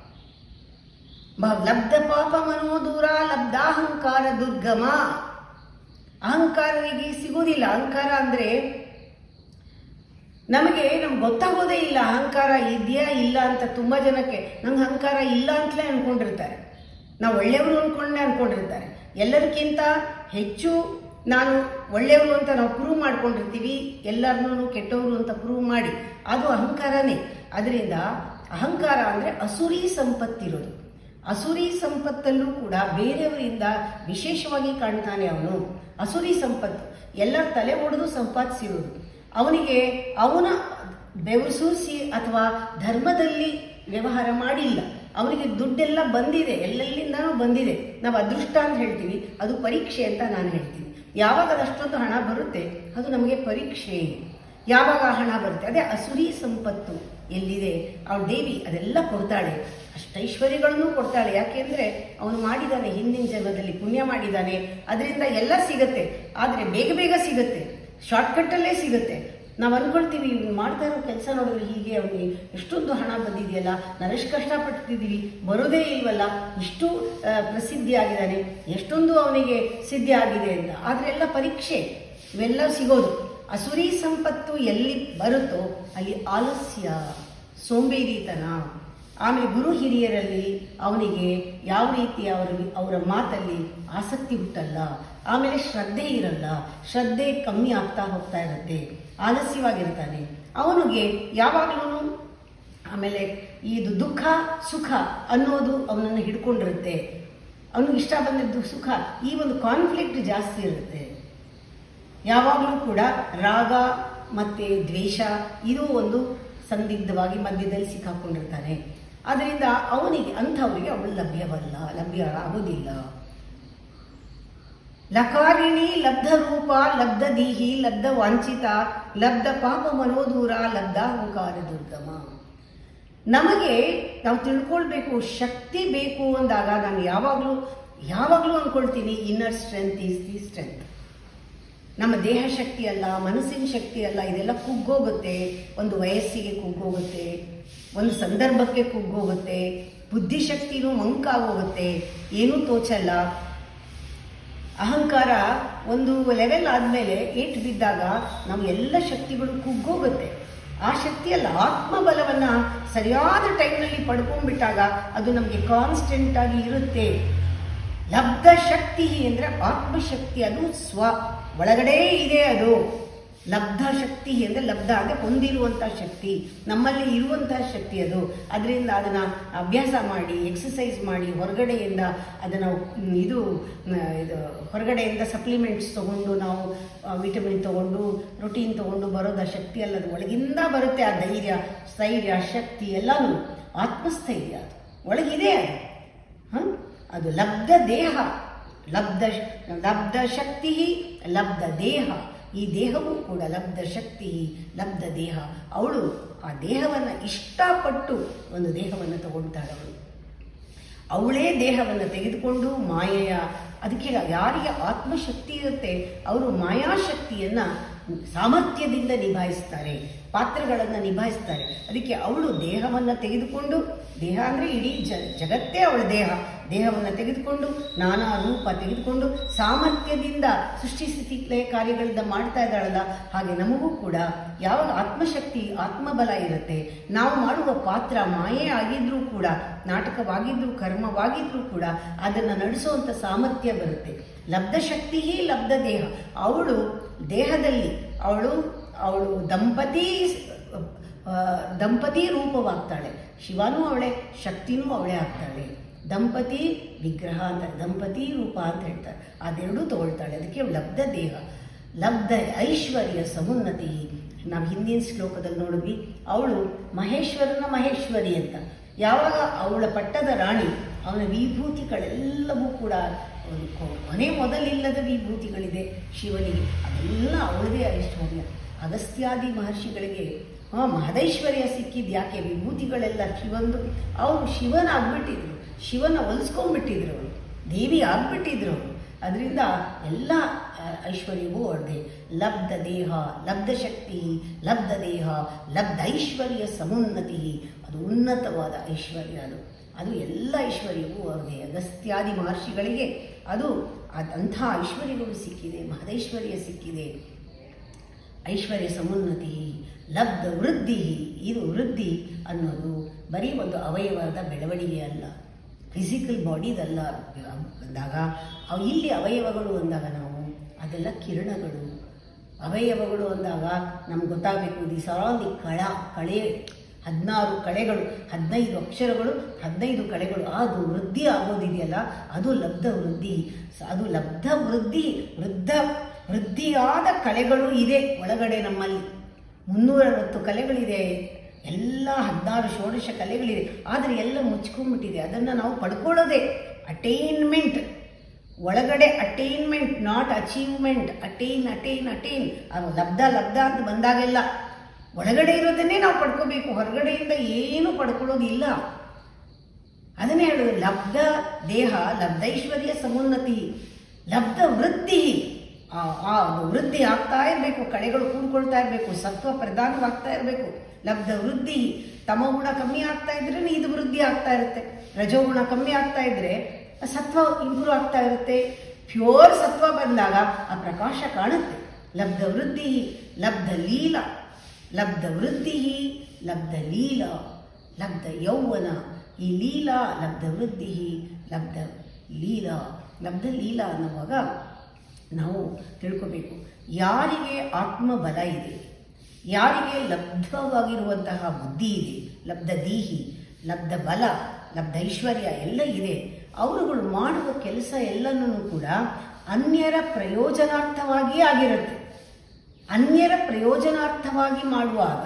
ಬ- ಲಬ್ಧ ಪಾಪ ಮನೋದೂರ ಲಬ್ಧಾಹಂಕಾರ ದುರ್ಗಮ ಅಹಂಕಾರರಿಗೆ ಸಿಗೋದಿಲ್ಲ ಅಹಂಕಾರ ಅಂದ್ರೆ ನಮಗೆ ನಮ್ಗೆ ಗೊತ್ತಾಗೋದೇ ಇಲ್ಲ ಅಹಂಕಾರ ಇದೆಯಾ ಇಲ್ಲ ಅಂತ ತುಂಬಾ ಜನಕ್ಕೆ ನಂಗೆ ಅಹಂಕಾರ ಇಲ್ಲ ಅಂತಲೇ ಅನ್ಕೊಂಡಿರ್ತಾರೆ ನಾವು ಒಳ್ಳೆಯವರು ಅನ್ಕೊಂಡೇ ಅನ್ಕೊಂಡಿರ್ತಾರೆ ಎಲ್ಲರಿಗಿಂತ ಹೆಚ್ಚು ನಾನು ಒಳ್ಳೆಯವರು ಅಂತ ನಾವು ಪ್ರೂವ್ ಮಾಡ್ಕೊಂಡಿರ್ತೀವಿ ಎಲ್ಲರನ್ನೂ ಕೆಟ್ಟವರು ಅಂತ ಪ್ರೂವ್ ಮಾಡಿ ಅದು ಅಹಂಕಾರನೇ ಅದರಿಂದ ಅಹಂಕಾರ ಅಂದರೆ ಅಸುರಿ ಸಂಪತ್ತಿರೋದು ಅಸುರಿ ಸಂಪತ್ತಲ್ಲೂ ಕೂಡ ಬೇರೆಯವರಿಂದ ವಿಶೇಷವಾಗಿ ಕಾಣ್ತಾನೆ ಅವನು ಅಸುರಿ ಸಂಪತ್ತು ಎಲ್ಲರ ತಲೆ ಒಡೆದು ಸಂಪಾದಿಸಿರೋದು ಅವನಿಗೆ ಅವನ ಬೆವರು ಸೂಸಿ ಅಥವಾ ಧರ್ಮದಲ್ಲಿ ವ್ಯವಹಾರ ಮಾಡಿಲ್ಲ ಅವನಿಗೆ ದುಡ್ಡೆಲ್ಲ ಬಂದಿದೆ ಎಲ್ಲೆಲ್ಲಿಂದನೂ ಬಂದಿದೆ ನಾವು ಅದೃಷ್ಟ ಅಂತ ಹೇಳ್ತೀವಿ ಅದು ಪರೀಕ್ಷೆ ಅಂತ ನಾನು ಹೇಳ್ತೀನಿ ಯಾವಾಗ ಅದಷ್ಟೊಂದು ಹಣ ಬರುತ್ತೆ ಅದು ನಮಗೆ ಪರೀಕ್ಷೆ ಯಾವಾಗ ಆ ಹಣ ಬರುತ್ತೆ ಅದೇ ಅಸುರಿ ಸಂಪತ್ತು ಎಲ್ಲಿದೆ ಅವಳು ದೇವಿ ಅದೆಲ್ಲ ಕೊಡ್ತಾಳೆ ಅಷ್ಟೈಶ್ವರ್ಯಗಳನ್ನು ಕೊಡ್ತಾಳೆ ಯಾಕೆಂದ್ರೆ ಅವನು ಮಾಡಿದ್ದಾನೆ ಹಿಂದಿನ ಜನ್ಮದಲ್ಲಿ ಪುಣ್ಯ ಮಾಡಿದ್ದಾನೆ ಅದರಿಂದ ಎಲ್ಲ ಸಿಗತ್ತೆ ಆದರೆ ಬೇಗ ಬೇಗ ಸಿಗತ್ತೆ ಶಾರ್ಟ್ಕಟ್ಟಲ್ಲೇ ಸಿಗುತ್ತೆ ನಾವು ಅನ್ಕೊಳ್ತೀವಿ ಇವ್ನು ಮಾಡ್ತಾ ಇರೋ ಕೆಲಸ ನೋಡಿದ್ರೆ ಹೀಗೆ ಅವನಿಗೆ ಎಷ್ಟೊಂದು ಹಣ ಬಂದಿದೆಯಲ್ಲ ನಾವೆಷ್ಟು ಕಷ್ಟಪಟ್ಟಿದ್ದೀವಿ ಬರೋದೇ ಇಲ್ವಲ್ಲ ಇಷ್ಟು ಆ, ಪ್ರಸಿದ್ಧಿ ಆಗಿದ್ದಾನೆ ಎಷ್ಟೊಂದು ಅವನಿಗೆ ಸಿದ್ಧಿ ಆಗಿದೆ ಅಂತ ಆದರೆ ಎಲ್ಲ ಪರೀಕ್ಷೆ ಇವೆಲ್ಲ ಸಿಗೋದು ಅಸುರಿ ಸಂಪತ್ತು ಎಲ್ಲಿ ಬರುತ್ತೋ ಅಲ್ಲಿ ಆಲಸ್ಯ ಸೋಂಬೇರಿತನ ಆಮೇಲೆ ಗುರು ಹಿರಿಯರಲ್ಲಿ ಅವನಿಗೆ ಯಾವ ರೀತಿ ಅವರ ಅವರ ಮಾತಲ್ಲಿ ಆಸಕ್ತಿ ಹುಟ್ಟಲ್ಲ ಆಮೇಲೆ ಶ್ರದ್ಧೆ ಇರಲ್ಲ ಶ್ರದ್ಧೆ ಕಮ್ಮಿ ಆಗ್ತಾ ಹೋಗ್ತಾ ಇರುತ್ತೆ ಆಲಸ್ಯವಾಗಿರ್ತಾನೆ ಅವನಿಗೆ ಯಾವಾಗಲೂ ಆಮೇಲೆ ಇದು ದುಃಖ ಸುಖ ಅನ್ನೋದು ಅವನನ್ನು ಹಿಡ್ಕೊಂಡಿರುತ್ತೆ ಅವನಿಗೆ ಇಷ್ಟ ಬಂದಿದ್ದು ಸುಖ ಈ ಒಂದು ಕಾನ್ಫ್ಲಿಕ್ಟ್ ಜಾಸ್ತಿ ಇರುತ್ತೆ ಯಾವಾಗಲೂ ಕೂಡ ರಾಗ ಮತ್ತು ದ್ವೇಷ ಇದು ಒಂದು ಸಂದಿಗ್ಧವಾಗಿ ಮಧ್ಯದಲ್ಲಿ ಸಿಕ್ಕಾಕೊಂಡಿರ್ತಾನೆ ಅದರಿಂದ ಅವನಿಗೆ ಅಂಥವರಿಗೆ ಅವಳು ಲಭ್ಯವಲ್ಲ ಲಭ್ಯ ಆಗೋದಿಲ್ಲ ಲಕಾರಿಣಿ ಲಬ್ಧ ರೂಪ ಲಬ್ಧ ದೀಹಿ ಲಬ್ಧ ವಾಂಛಿತ ಲಬ್ಧ ಪಾಪ ಮನೋದೂರ ಲಬ್ಧ ಅಹಂಕಾರ ದುರ್ಗಮ ನಮಗೆ ನಾವು ತಿಳ್ಕೊಳ್ಬೇಕು ಶಕ್ತಿ ಬೇಕು ಅಂದಾಗ ನಾನು ಯಾವಾಗಲೂ ಯಾವಾಗಲೂ ಅಂದ್ಕೊಳ್ತೀನಿ inner strength is the strength ನಮ್ಮ ದೇಹ ಶಕ್ತಿ ಅಲ್ಲ ಮನಸ್ಸಿನ ಶಕ್ತಿ ಅಲ್ಲ ಇದೆಲ್ಲ ಕುಗ್ಗೋಗುತ್ತೆ ಒಂದು ವಯಸ್ಸಿಗೆ ಕುಗ್ಗೋಗುತ್ತೆ ಒಂದು ಸಂದರ್ಭಕ್ಕೆ ಕುಗ್ಗೋಗುತ್ತೆ ಬುದ್ಧಿಶಕ್ತಿನೂ ಮಂಕಾಗೋಗುತ್ತೆ ಏನೂ ತೋಚಲ್ಲ ಅಹಂಕಾರ ಒಂದು ಲೆವೆಲ್ ಆದಮೇಲೆ ಏಟು ಬಿದ್ದಾಗ ನಮ್ಮ ಎಲ್ಲ ಶಕ್ತಿಗಳು ಕುಗ್ಗೋಗುತ್ತೆ ಆ ಶಕ್ತಿ ಅಲ್ಲ ಆತ್ಮಬಲವನ್ನು ಸರಿಯಾದ ಟೈಮ್ನಲ್ಲಿ ಪಡ್ಕೊಂಡ್ಬಿಟ್ಟಾಗ ಅದು ನಮಗೆ ಕಾನ್ಸ್ಟೆಂಟ್ ಆಗಿ ಇರುತ್ತೆ ಲಬ್ಧ ಶಕ್ತಿ ಅಂದರೆ ಆತ್ಮಶಕ್ತಿ ಅದು ಸ್ವ ಒಳಗಡೆ ಇದೆ ಅದು ಲಬ್ಧ ಶಕ್ತಿ ಅಂದರೆ ಲಬ್ಧ ಅಂದರೆ ಹೊಂದಿರುವಂಥ ಶಕ್ತಿ ನಮ್ಮಲ್ಲಿ ಇರುವಂತಹ ಶಕ್ತಿ ಅದು ಅದರಿಂದ ಅದನ್ನು ಅಭ್ಯಾಸ ಮಾಡಿ ಎಕ್ಸಸೈಸ್ ಮಾಡಿ ಹೊರಗಡೆಯಿಂದ ಅದನ್ನು ಮ್, ಇದು ಮ್, ಇದು ಹೊರಗಡೆಯಿಂದ ಸಪ್ಲಿಮೆಂಟ್ಸ್ ತಗೊಂಡು ನಾವು ವಿಟಮಿನ್ ತಗೊಂಡು ಪ್ರೋಟೀನ್ ತಗೊಂಡು ಬರೋದ ಶಕ್ತಿ ಅಲ್ಲ ಅದು ಒಳಗಿಂದ ಬರುತ್ತೆ ಆ ಧೈರ್ಯ ಸ್ಥೈರ್ಯ ಶಕ್ತಿ ಎಲ್ಲನೂ ಆತ್ಮಸ್ಥೈರ್ಯ ಅದು ಒಳಗಿದೆ ಅದು ಹ? ಅದು ಲಬ್ಧ ದೇಹ ಲಬ್ಧ ಲಬ್ಧ ಶಕ್ತಿ ಲಬ್ಧ ದೇಹ ಈ ದೇಹವೂ ಕೂಡ ಲಬ್ಧ ಶಕ್ತಿ ಲಬ್ಧ ದೇಹ ಅವಳು ಆ ದೇಹವನ್ನು ಇಷ್ಟಪಟ್ಟು ಒಂದು ದೇಹವನ್ನು ತಗೊಳ್ತಾಳೆ ಅವಳು ಅವಳೇ ದೇಹವನ್ನು ತೆಗೆದುಕೊಂಡು ಮಾಯೆಯ ಅದಕ್ಕೆ ಯಾರಿಗೆ ಆತ್ಮಶಕ್ತಿ ಇರುತ್ತೆ ಅವರು ಮಾಯಾಶಕ್ತಿಯನ್ನ ಸಾಮರ್ಥ್ಯದಿಂದ ನಿಭಾಯಿಸ್ತಾರೆ ಪಾತ್ರಗಳನ್ನು ನಿಭಾಯಿಸ್ತಾರೆ ಅದಕ್ಕೆ ಅವಳು ದೇಹವನ್ನು ತೆಗೆದುಕೊಂಡು ದೇಹ ಅಂದರೆ ಇಡೀ ಜ ಜಗತ್ತೇ ಅವಳ ದೇಹ ದೇಹವನ್ನು ತೆಗೆದುಕೊಂಡು ನಾನಾ ರೂಪ ತೆಗೆದುಕೊಂಡು ಸಾಮರ್ಥ್ಯದಿಂದ ಸೃಷ್ಟಿ ಸ್ಥಿತಿ ಲಯ ಕಾರ್ಯಗಳಿಂದ ಮಾಡ್ತಾ ಇದ್ದಾಳಲ್ಲ ಹಾಗೆ ನಮಗೂ ಕೂಡ ಯಾವಾಗ ಆತ್ಮಶಕ್ತಿ ಆತ್ಮಬಲ ಇರುತ್ತೆ ನಾವು ಮಾಡುವ ಪಾತ್ರ ಮಾಯೆ ಆಗಿದ್ರೂ ಕೂಡ ನಾಟಕವಾಗಿದ್ರೂ ಕರ್ಮವಾಗಿದ್ರೂ ಕೂಡ ಅದನ್ನು ನಡೆಸುವಂಥ ಸಾಮರ್ಥ್ಯ ಬರುತ್ತೆ ಲಬ್ಧ ಶಕ್ತಿ ಲಬ್ಧ ದೇಹ ಅವಳು ದೇಹದಲ್ಲಿ ಅವಳು ಅವಳು ದಂಪತಿ ಆ, ದಂಪತಿ ರೂಪವಾಗ್ತಾಳೆ ಶಿವನೂ ಅವಳೆ ಶಕ್ತಿನೂ ಅವಳೇ ಆಗ್ತಾಳೆ ದಂಪತಿ ವಿಗ್ರಹ ಅಂತ ದಂಪತಿ ರೂಪ ಅಂತ ಹೇಳ್ತಾರೆ ಅದೆರಡೂ ತಗೊಳ್ತಾಳೆ ಅದಕ್ಕೆ ಅವ್ಳು ಲಬ್ಧ ದೇಹ ಲಬ್ಧ ಐಶ್ವರ್ಯ ಸಮುನ್ನತಿ ನಾವು ಹಿಂದಿನ ಶ್ಲೋಕದಲ್ಲಿ ನೋಡಿದ್ವಿ ಅವಳು ಮಹೇಶ್ವರನ ಮಹೇಶ್ವರಿ ಅಂತ ಯಾವಾಗ ಅವಳ ಪಟ್ಟದ ರಾಣಿ ಅವನ ವಿಭೂತಿಗಳೆಲ್ಲವೂ ಕೂಡ ಒಂದು ಕೊ- ಕೊನೆ ಮೊದಲಿಲ್ಲದ ವಿಭೂತಿಗಳಿದೆ ಶಿವನಿಗೆ ಅದೆಲ್ಲ ಅವಳದೇ ಐಶ್ವರ್ಯ ಅಗಸ್ತ್ಯಾದಿ ಮಹರ್ಷಿಗಳಿಗೆ ಆ, ಮಹದೈಶ್ವರ್ಯ ಸಿಕ್ಕಿದ್ ಯಾಕೆ ವಿಭೂತಿಗಳೆಲ್ಲ ಶಿವಂದು ಅವರು ಶಿವನ ಆಗ್ಬಿಟ್ಟಿದ್ರು ಶಿವನ ಒಲಿಸ್ಕೊಂಡ್ಬಿಟ್ಟಿದ್ರು ಅವರು ದೇವಿ ಆಗ್ಬಿಟ್ಟಿದ್ರು ಅವರು ಅದರಿಂದ ಎಲ್ಲ ಆ, ಐಶ್ವರ್ಯವೂ ಅವ್ರದ್ದೇ ಲಬ್ಧ ದೇಹ ಲಬ್ಧ ಶಕ್ತಿ ಲಬ್ಧ ದೇಹ ಲಬ್ಧ ಐಶ್ವರ್ಯ ಸಮುನ್ನತಿ ಅದು ಉನ್ನತವಾದ ಐಶ್ವರ್ಯ ಅದು ಅದು ಎಲ್ಲ ಐಶ್ವರ್ಯವೂ ಅವ್ರದ್ದೇ ಅಗಸ್ತ್ಯಾದಿ ಮಹರ್ಷಿಗಳಿಗೆ ಅದು ಅದ್- ಅಂಥ ಐಶ್ವರ್ಯಗಳು ಸಿಕ್ಕಿದೆ ಮಹದೈಶ್ವರ್ಯ ಸಿಕ್ಕಿದೆ ಐಶ್ವರ್ಯ ಸಮುನ್ನತಿ ಲಬ್ಧ ವೃದ್ಧಿ ಇದು ವೃದ್ಧಿ ಅನ್ನೋದು ಬರೀ ಒಂದು ಅವಯವದ ಬೆಳವಣಿಗೆ ಅಲ್ಲ ಫಿಸಿಕಲ್ ಬಾಡಿದಲ್ಲ ಅಂದಾಗ ಅವು ಇಲ್ಲಿ ಅವಯವಗಳು ಅಂದಾಗ ನಾವು ಅದೆಲ್ಲ ಕಿರಣಗಳು ಅವಯವಗಳು ಅಂದಾಗ ನಮ್ಗೆ ಗೊತ್ತಾಗಬೇಕು ದಿಸಾಲಿ ಕಳ ಕಳೆ ಹದಿನಾರು ಕಳೆಗಳು ಹದಿನೈದು ಅಕ್ಷರಗಳು ಹದಿನೈದು ಕಳೆಗಳು ಅದು ವೃದ್ಧಿ ಆಗೋದಿದೆಯಲ್ಲ ಅದು ಲಬ್ಧ ವೃದ್ಧಿ ಸ- ಅದು ಲಬ್ಧ ವೃದ್ಧಿ ವೃದ್ಧ ವೃದ್ಧಿಯಾದ ಕಲೆಗಳು ಇದೆ ಒಳಗಡೆ ನಮ್ಮಲ್ಲಿ ಮುನ್ನೂರವತ್ತು ಕಲೆಗಳಿದೆ ಎಲ್ಲ ಹದಿನಾರು ಷೋಡಶ ಕಲೆಗಳಿದೆ ಆದರೆ ಎಲ್ಲ ಮುಚ್ಕೊಂಡ್ಬಿಟ್ಟಿದೆ ಅದನ್ನು ನಾವು ಪಡ್ಕೊಳ್ಳೋದೇ ಅಟೈನ್ಮೆಂಟ್ ಒಳಗಡೆ attainment not achievement attain attain attain ಅದು ಲಬ್ಧ ಲಬ್ಧ ಅಂತ ಬಂದಾಗೆಲ್ಲ ಒಳಗಡೆ ಇರೋದನ್ನೇ ನಾವು ಪಡ್ಕೋಬೇಕು ಹೊರಗಡೆಯಿಂದ ಏನು ಪಡ್ಕೊಳ್ಳೋದಿಲ್ಲ ಅದನ್ನೇ ಹೇಳೋದು ಲಬ್ಧ ದೇಹ ಲಬ್ಧೈಶ್ವರ್ಯ ಸಮುನ್ನತಿ ಲಬ್ಧ ವೃದ್ಧಿ ಆ ಆ ಒಂದು ವೃದ್ಧಿ ಆಗ್ತಾ ಇರಬೇಕು ಕಳೆಗಳು ಕೂಡ್ಕೊಳ್ತಾ ಇರಬೇಕು ಸತ್ವ ಪ್ರಧಾನವಾಗ್ತಾ ಇರಬೇಕು ಲಬ್ಧ ವೃದ್ಧಿ ತಮಗುಣ ಕಮ್ಮಿ ಆಗ್ತಾ ಇದ್ರೆ ಇದು ವೃದ್ಧಿ ಆಗ್ತಾ ಇರುತ್ತೆ ರಜೋಗುಣ ಕಮ್ಮಿ ಆಗ್ತಾ ಇದ್ರೆ ಸತ್ವ ಇಂಪ್ರೂವ್ ಆಗ್ತಾ ಇರುತ್ತೆ ಪ್ಯೂರ್ ಸತ್ವ ಬಂದಾಗ ಆ ಪ್ರಕಾಶ ಕಾಣುತ್ತೆ ಲಬ್ಧ ವೃದ್ಧಿ ಲಬ್ಧ ಲೀಲ ಲಬ್ಧ ವೃದ್ಧಿ ಲಬ್ಧ ಲೀಲ ಲಬ್ಧ ಯೌವನ ಈ ಲೀಲಾ ಲಬ್ಧ ವೃದ್ಧಿ ಲಬ್ಧ ಲೀಲಾ ಲಬ್ಧ ಲೀಲಾ ಅನ್ನುವಾಗ ನಾವು ತಿಳ್ಕೋಬೇಕು ಯಾರಿಗೆ ಆತ್ಮಬಲ ಇದೆ ಯಾರಿಗೆ ಲಬ್ಧವಾಗಿರುವಂತಹ ಬುದ್ಧಿ ಇದೆ ಲಬ್ಧ ದೀಹಿ ಲಬ್ಧ ಬಲ ಲಬ್ಧ ಐಶ್ವರ್ಯ ಎಲ್ಲ ಇದೆ ಅವರುಗಳು ಮಾಡುವ ಕೆಲಸ ಎಲ್ಲನೂ ಕೂಡ ಅನ್ಯರ ಪ್ರಯೋಜನಾರ್ಥವಾಗಿಯೇ ಆಗಿರುತ್ತೆ ಅನ್ಯರ ಪ್ರಯೋಜನಾರ್ಥವಾಗಿ ಮಾಡುವಾಗ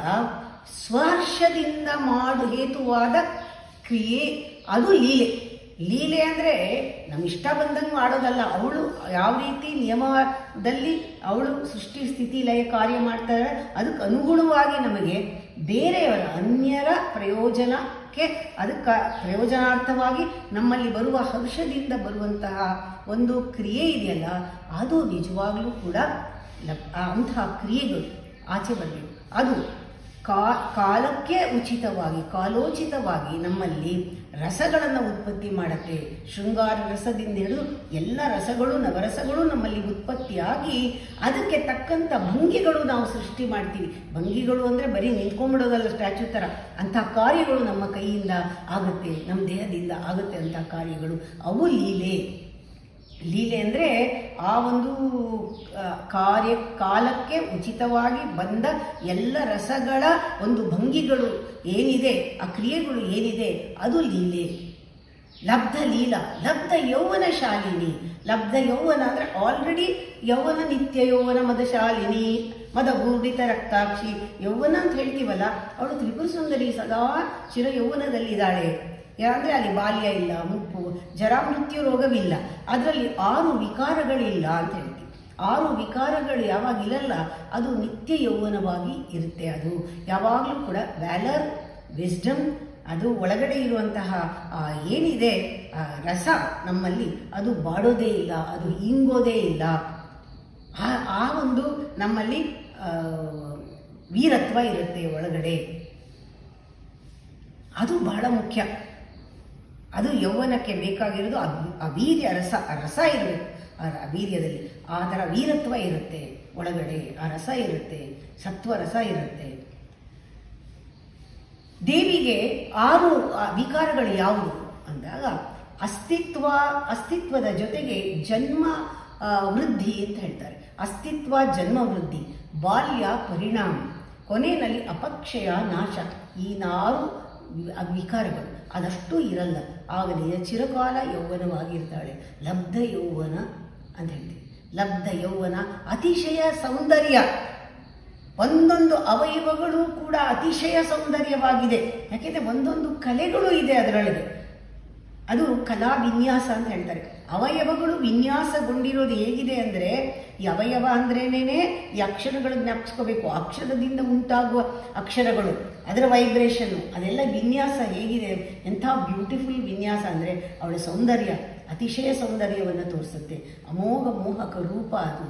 ಸ್ವಹರ್ಷದಿಂದ ಮಾಡು ಹೇತುವಾದ ಕ್ರಿಯೆ ಅದು ಲೀಲೆ ಲೀಲೆ ಅಂದರೆ ನಮ್ಮ ಇಷ್ಟ ಬಂದಂಗೆ ಮಾಡೋದಲ್ಲ ಅವಳು ಯಾವ ರೀತಿ ನಿಯಮದಲ್ಲಿ ಅವಳು ಸೃಷ್ಟಿ ಸ್ಥಿತಿ ಲಯ ಕಾರ್ಯ ಮಾಡ್ತಾರೆ ಅದಕ್ಕೆ ಅನುಗುಣವಾಗಿ ನಮಗೆ ಬೇರೆಯವರ ಅನ್ಯರ ಪ್ರಯೋಜನಕ್ಕೆ ಅದಕ್ಕೆ ಪ್ರಯೋಜನಾರ್ಥವಾಗಿ ನಮ್ಮಲ್ಲಿ ಬರುವ ಹರ್ಷದಿಂದ ಬರುವಂತಹ ಒಂದು ಕ್ರಿಯೆ ಇದೆಯಲ್ಲ ಅದು ನಿಜವಾಗ್ಲೂ ಕೂಡ ಲಬ್- ಆ ಅಂತಹ ಕ್ರಿಯೆಗಳು ಆಚೆ ಬರಬೇಕು ಅದು ಕಾ ಕಾಲಕ್ಕೆ ಉಚಿತವಾಗಿ ಕಾಲೋಚಿತವಾಗಿ ನಮ್ಮಲ್ಲಿ ರಸಗಳನ್ನು ಉತ್ಪತ್ತಿ ಮಾಡುತ್ತೆ ಶೃಂಗಾರ ರಸದಿಂದ ಹಿಡಿದು ಎಲ್ಲ ರಸಗಳು ನವರಸಗಳು ನಮ್ಮಲ್ಲಿ ಉತ್ಪತ್ತಿಯಾಗಿ ಅದಕ್ಕೆ ತಕ್ಕಂಥ ಭಂಗಿಗಳು ನಾವು ಸೃಷ್ಟಿ ಮಾಡ್ತೀವಿ ಭಂಗಿಗಳು ಅಂದರೆ ಬರೀ ನಿಂತ್ಕೊಂಡ್ಬಿಡೋದಲ್ಲ ಸ್ಟ್ಯಾಚ್ಯೂ ಥರ ಅಂಥ ಕಾರ್ಯಗಳು ನಮ್ಮ ಕೈಯಿಂದ ಆಗುತ್ತೆ ನಮ್ಮ ದೇಹದಿಂದ ಆಗುತ್ತೆ ಅಂಥ ಕಾರ್ಯಗಳು ಅವು ಲೀಲೆ ಲೀಲೆ ಅಂದರೆ ಆ ಒಂದು ಆ, ಕಾರ್ಯ ಕಾಲಕ್ಕೆ ಉಚಿತವಾಗಿ ಬಂದ ಎಲ್ಲ ರಸಗಳ ಒಂದು ಭಂಗಿಗಳು ಏನಿದೆ ಆ ಕ್ರಿಯೆಗಳು ಏನಿದೆ ಅದು ಲೀಲೆ ಲಬ್ಧ ಲೀಲಾ ಲಬ್ಧ ಯೌವನ ಶಾಲಿನಿ ಲಬ್ಧ ಯೌವನ ಅಂದರೆ ಆಲ್ರೆಡಿ ಯೌವನ ನಿತ್ಯ ಯೌವನ ಮದ ಶಾಲಿನಿ ಮದ ಊರ್ಡಿತ ರಕ್ತಾಕ್ಷಿ ಯೌವನ ಅಂತ ಹೇಳ್ತೀವಲ್ಲ ಅವಳು ತ್ರಿಪುರ ಸುಂದರಿ ಸದಾ ಚಿರ ಯೌವನದಲ್ಲಿದ್ದಾಳೆ ಯಾಕಂದ್ರೆ ಅಲ್ಲಿ ಬಾಲ್ಯ ಇಲ್ಲ ಮುಪ್ಪು ಜರ ಮೃತ್ಯು ರೋಗವಿಲ್ಲ ಅದರಲ್ಲಿ ಆರು ವಿಕಾರಗಳಿಲ್ಲ ಅಂತ ಹೇಳ್ತೀವಿ ಆರು ವಿಕಾರಗಳು ಯಾವಾಗ ಇರಲ್ಲ ಅದು ನಿತ್ಯ ಯೌವನವಾಗಿ ಇರುತ್ತೆ ಅದು ಯಾವಾಗಲೂ ಕೂಡ ವ್ಯಾಲರ್ ವಿಸ್ಡಮ್ ಅದು ಒಳಗಡೆ ಇರುವಂತಹ ಆ ಏನಿದೆ ಆ ರಸ ನಮ್ಮಲ್ಲಿ ಅದು ಬಾಡೋದೇ ಇಲ್ಲ ಅದು ಇಂಗೋದೇ ಇಲ್ಲ ಆ ಆ ಒಂದು ನಮ್ಮಲ್ಲಿ ಆ, ವೀರತ್ವ ಇರುತ್ತೆ ಒಳಗಡೆ ಅದು ಬಹಳ ಮುಖ್ಯ ಅದು ಯೌವನಕ್ಕೆ ಬೇಕಾಗಿರೋದು ಆ- ಆ ವೀರ್ಯ ರಸ ಆ ರಸ ಇರಬೇಕು ಆ ರ- ವೀರ್ಯದಲ್ಲಿ ಆ ಥರ ವೀರತ್ವ ಇರುತ್ತೆ ಒಳಗಡೆ ಆ ರಸ ಇರುತ್ತೆ ಸತ್ವ ರಸ ಇರುತ್ತೆ ದೇವಿಗೆ ಆರು ಆ ವಿಕಾರಗಳು ಯಾವುವು ಅಂದಾಗ ಅಸ್ತಿತ್ವ ಅಸ್ತಿತ್ವದ ಜೊತೆಗೆ ಜನ್ಮ ಆ, ವೃದ್ಧಿ ಅಂತ ಹೇಳ್ತಾರೆ ಅಸ್ತಿತ್ವ ಜನ್ಮ ವೃದ್ಧಿ ಬಾಲ್ಯ ಪರಿಣಾಮ ಕೊನೆಯಲ್ಲಿ ಅಪಕ್ಷಯ ನಾಶ ಈ ನಾರು ವಿ- ಆ ವಿಕಾರಗಳು ಅದಷ್ಟು ಇರಲ್ಲ ಆಗಲೇ ಚಿರಕಾಲ ಯೌವನವಾಗಿರ್ತಾಳೆ ಲಬ್ಧ ಯೌವನ ಅಂತ ಹೇಳ್ತೀವಿ ಲಬ್ಧ ಯೌವನ ಅತಿಶಯ ಸೌಂದರ್ಯ ಒಂದೊಂದು ಅವಯವಗಳು ಕೂಡ ಅತಿಶಯ ಸೌಂದರ್ಯವಾಗಿದೆ ಯಾಕೆಂದ್ರೆ ಒಂದೊಂದು ಕಲೆಗಳು ಇದೆ ಅದರೊಳಗೆ ಅದು ಕಲಾ ವಿನ್ಯಾಸ ಅಂತ ಹೇಳ್ತಾರೆ ಅವಯವಗಳು ವಿನ್ಯಾಸಗೊಂಡಿರೋದು ಹೇಗಿದೆ ಅಂದರೆ ಈ ಅವಯವ ಅಂದ್ರೇನೇನೆ ಈ ಅಕ್ಷರಗಳು ಜ್ಞಾಪಿಸ್ಕೋಬೇಕು ಅಕ್ಷರದಿಂದ ಉಂಟಾಗುವ ಅಕ್ಷರಗಳು ಅದರ ವೈಬ್ರೇಷನ್ನು ಅದೆಲ್ಲ ವಿನ್ಯಾಸ ಹೇಗಿದೆ ಎಂಥ ಬ್ಯೂಟಿಫುಲ್ ವಿನ್ಯಾಸ ಅಂದರೆ ಅವಳ ಸೌಂದರ್ಯ ಅತಿಶಯ ಸೌಂದರ್ಯವನ್ನು ತೋರಿಸುತ್ತೆ ಅಮೋಘ ಮೋಹಕ ರೂಪ ಅದು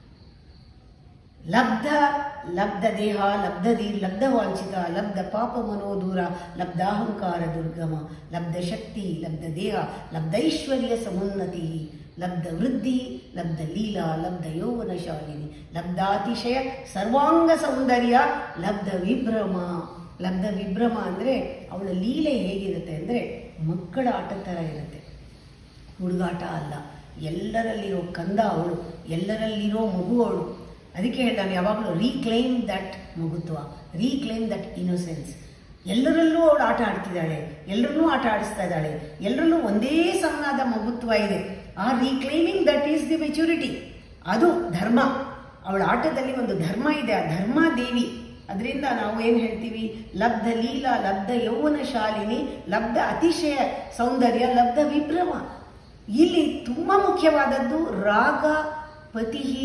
ಲಬ್ಧ ಲಬ್ಧ ದೇಹ ಲಬ್ಧದಿ ಲಬ್ಧ ವಾಂಛಿತ ಲಬ್ಧ ಪಾಪ ಮನೋದೂರ ಲಬ್ಧಾಹಂಕಾರ ದುರ್ಗಮ ಲಬ್ಧ ಶಕ್ತಿ ಲಬ್ಧ ದೇಹ ಲಬ್ಧೈಶ್ವರ್ಯ ಸಮುನ್ನತಿ ಲಬ್ಧ ವೃದ್ಧಿ ಲಬ್ಧ ಲೀಲಾ ಲಬ್ಧ ಯೌವನ ಶಾಲಿನಿ ಲಬ್ಧಾತಿಶಯ ಸರ್ವಾಂಗ ಸೌಂದರ್ಯ ಲಬ್ಧ ವಿಭ್ರಮ ಲಬ್ಧ ವಿಭ್ರಮ ಅಂದರೆ ಅವಳ ಲೀಲೆ ಹೇಗಿರುತ್ತೆ ಅಂದರೆ ಮಕ್ಕಳ ಆಟ ಥರ ಇರುತ್ತೆ ಹುಡುಗಾಟ ಅಲ್ಲ ಎಲ್ಲರಲ್ಲಿರೋ ಕಂದ ಅವಳು ಎಲ್ಲರಲ್ಲಿರೋ ಮಗು ಅವಳು ಅದಕ್ಕೆ ಹೇಳ್ತಾನೆ ಯಾವಾಗಲೂ ರೀಕ್ಲೈಮ್ ದಟ್ ಮಗುತ್ವ ರೀಕ್ಲೈಮ್ ದಟ್ ಇನ್ನೋಸೆನ್ಸ್ ಎಲ್ಲರಲ್ಲೂ ಅವಳು ಆಟ ಆಡ್ತಿದ್ದಾಳೆ ಎಲ್ಲರನ್ನೂ ಆಟ ಆಡಿಸ್ತಾ ಇದ್ದಾಳೆ ಎಲ್ಲರಲ್ಲೂ ಒಂದೇ ಸಮನಾದ ಮಗುತ್ವ ಇದೆ ಆ reclaiming that is the maturity ಅದು ಧರ್ಮ ಅವಳ ಆಟದಲ್ಲಿ ಒಂದು ಧರ್ಮ ಇದೆ ಆ ಧರ್ಮ ದೇವಿ ಅದರಿಂದ ನಾವು ಏನು ಹೇಳ್ತೀವಿ ಲಬ್ಧ ಲೀಲಾ ಲಬ್ಧ ಯೌವನ ಶಾಲಿನಿ ಲಬ್ಧ ಅತಿಶಯ ಸೌಂದರ್ಯ ಲಬ್ಧ ವಿಭ್ರಮ ಇಲ್ಲಿ ತುಂಬ ಮುಖ್ಯವಾದದ್ದು ರಾಗ ಪತಿಹಿ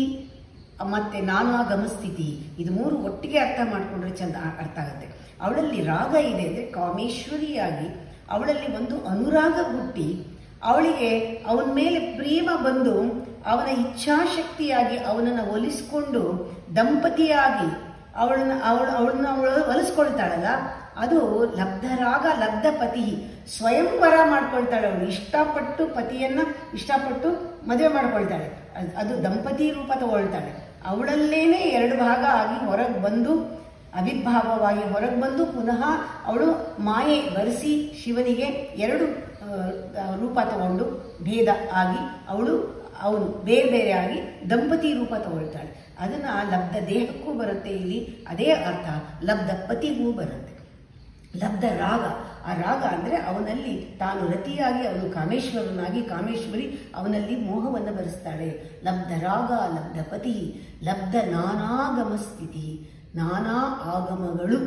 ಮತ್ತೆ ನಾನಾಗಮ ಸ್ಥಿತಿ ಇದು ಮೂರು ಒಟ್ಟಿಗೆ ಅರ್ಥ ಮಾಡಿಕೊಂಡ್ರೆ ಚಂದ ಅರ್ಥ ಆಗುತ್ತೆ ಅವಳಲ್ಲಿ ರಾಗ ಇದೆ ಅಂದರೆ ಕಾಮೇಶ್ವರಿಯಾಗಿ ಅವಳಲ್ಲಿ ಒಂದು ಅನುರಾಗ ಹುಟ್ಟಿ ಅವಳಿಗೆ ಅವನ ಮೇಲೆ ಪ್ರೇಮ ಬಂದು ಅವನ ಇಚ್ಛಾಶಕ್ತಿಯಾಗಿ ಅವನನ್ನು ಒಲಿಸ್ಕೊಂಡು ದಂಪತಿಯಾಗಿ ಅವಳನ್ನ ಅವಳು ಅವಳನ್ನ ಅವಳು ಒಲಿಸ್ಕೊಳ್ತಾಳಲ್ಲ ಅದು ಲಬ್ಧರಾಗ ಲಬ್ಧ ಪತಿ ಸ್ವಯಂವರ ಮಾಡ್ಕೊಳ್ತಾಳೆ ಅವಳು ಇಷ್ಟಪಟ್ಟು ಪತಿಯನ್ನ ಇಷ್ಟಪಟ್ಟು ಮದುವೆ ಮಾಡ್ಕೊಳ್ತಾಳೆ ಅದ್- ಅದು ದಂಪತಿ ರೂಪ ತಗೊಳ್ತಾಳೆ ಅವಳಲ್ಲೇನೆ ಎರಡು ಭಾಗ ಆಗಿ ಹೊರಗೆ ಬಂದು ಅವಿರ್ಭಾವವಾಗಿ ಹೊರಗೆ ಬಂದು ಪುನಃ ಅವಳು ಮಾಯೆ ಬರೆಸಿ ಶಿವನಿಗೆ ಎರಡು ಆ, ರೂಪ ತಗೊಂಡು ಭೇದ ಆಗಿ ಅವಳು ಅವನು ಬೇರೆ ಬೇರೆ ಆಗಿ ದಂಪತಿ ರೂಪ ತಗೊಳ್ತಾಳೆ ಅದನ್ನ ಲಬ್ಧ ದೇಹಕ್ಕೂ ಬರುತ್ತೆ ಇಲ್ಲಿ ಅದೇ ಅರ್ಥ ಲಬ್ಧ ಪತಿಗೂ ಬರುತ್ತೆ ಲಬ್ಧ ರಾಗ ಆ ರಾಗ ಅಂದರೆ ಅವನಲ್ಲಿ ತಾನು ರತಿಯಾಗಿ ಅವನು ಕಾಮೇಶ್ವರನಾಗಿ ಕಾಮೇಶ್ವರಿ ಅವನಲ್ಲಿ ಮೋಹವನ್ನು ಬರೆಸ್ತಾಳೆ ಲಬ್ಧ ರಾಗ ಲಬ್ಧ ಪತಿ ಲಬ್ಧ ನಾನಾಗಮ ಸ್ಥಿತಿ ನಾನಾ ಆಗಮಗಳು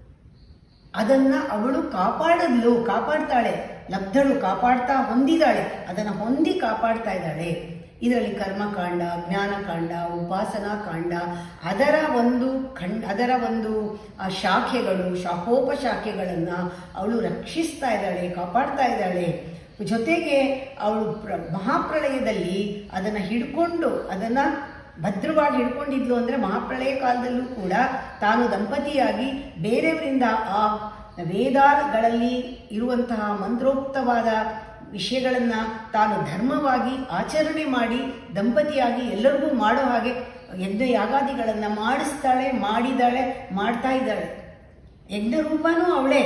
ಅದನ್ನ ಅವಳು ಕಾಪಾಡಲು ಕಾಪಾಡ್ತಾಳೆ ಲಬ್ಧಳು ಕಾಪಾಡ್ತಾ ಹೊಂದಿದಾಳೆ ಅದನ್ನು ಹೊಂದಿ ಕಾಪಾಡ್ತಾ ಇದ್ದಾಳೆ ಇದರಲ್ಲಿ ಕರ್ಮಕಾಂಡ ಜ್ಞಾನಕಾಂಡ ಉಪಾಸನಾ ಕಾಂಡ ಅದರ ಒಂದು ಖಂಡ್ ಅದರ ಒಂದು ಆ ಶಾಖೆಗಳು ಶಾಖೋಪಶಾಖೆಗಳನ್ನು ಅವಳು ರಕ್ಷಿಸ್ತಾ ಇದ್ದಾಳೆ ಕಾಪಾಡ್ತಾ ಇದ್ದಾಳೆ ಜೊತೆಗೆ ಅವಳು ಪ್ರ ಮಹಾಪ್ರಳಯದಲ್ಲಿ ಅದನ್ನು ಹಿಡ್ಕೊಂಡು ಅದನ್ನು ಭದ್ರವಾಗಿ ಹಿಡ್ಕೊಂಡಿದ್ಲು ಅಂದರೆ ಮಹಾಪ್ರಳಯ ಕಾಲದಲ್ಲೂ ಕೂಡ ತಾನು ದಂಪತಿಯಾಗಿ ಬೇರೆಯವರಿಂದ ಆ ವೇದಾಗಳಲ್ಲಿ ಇರುವಂತಹ ಮಂತ್ರೋಕ್ತವಾದ ವಿಷಯಗಳನ್ನು ತಾನು ಧರ್ಮವಾಗಿ ಆಚರಣೆ ಮಾಡಿ ದಂಪತಿಯಾಗಿ ಎಲ್ಲರಿಗೂ ಮಾಡೋ ಹಾಗೆ ಯಜ್ಞ ಯಾಗಾದಿಗಳನ್ನು ಮಾಡಿಸ್ತಾಳೆ ಮಾಡಿದಾಳೆ ಮಾಡ್ತಾ ಇದ್ದಾಳೆ ಯಜ್ಞ ರೂಪನೂ ಅವಳೇ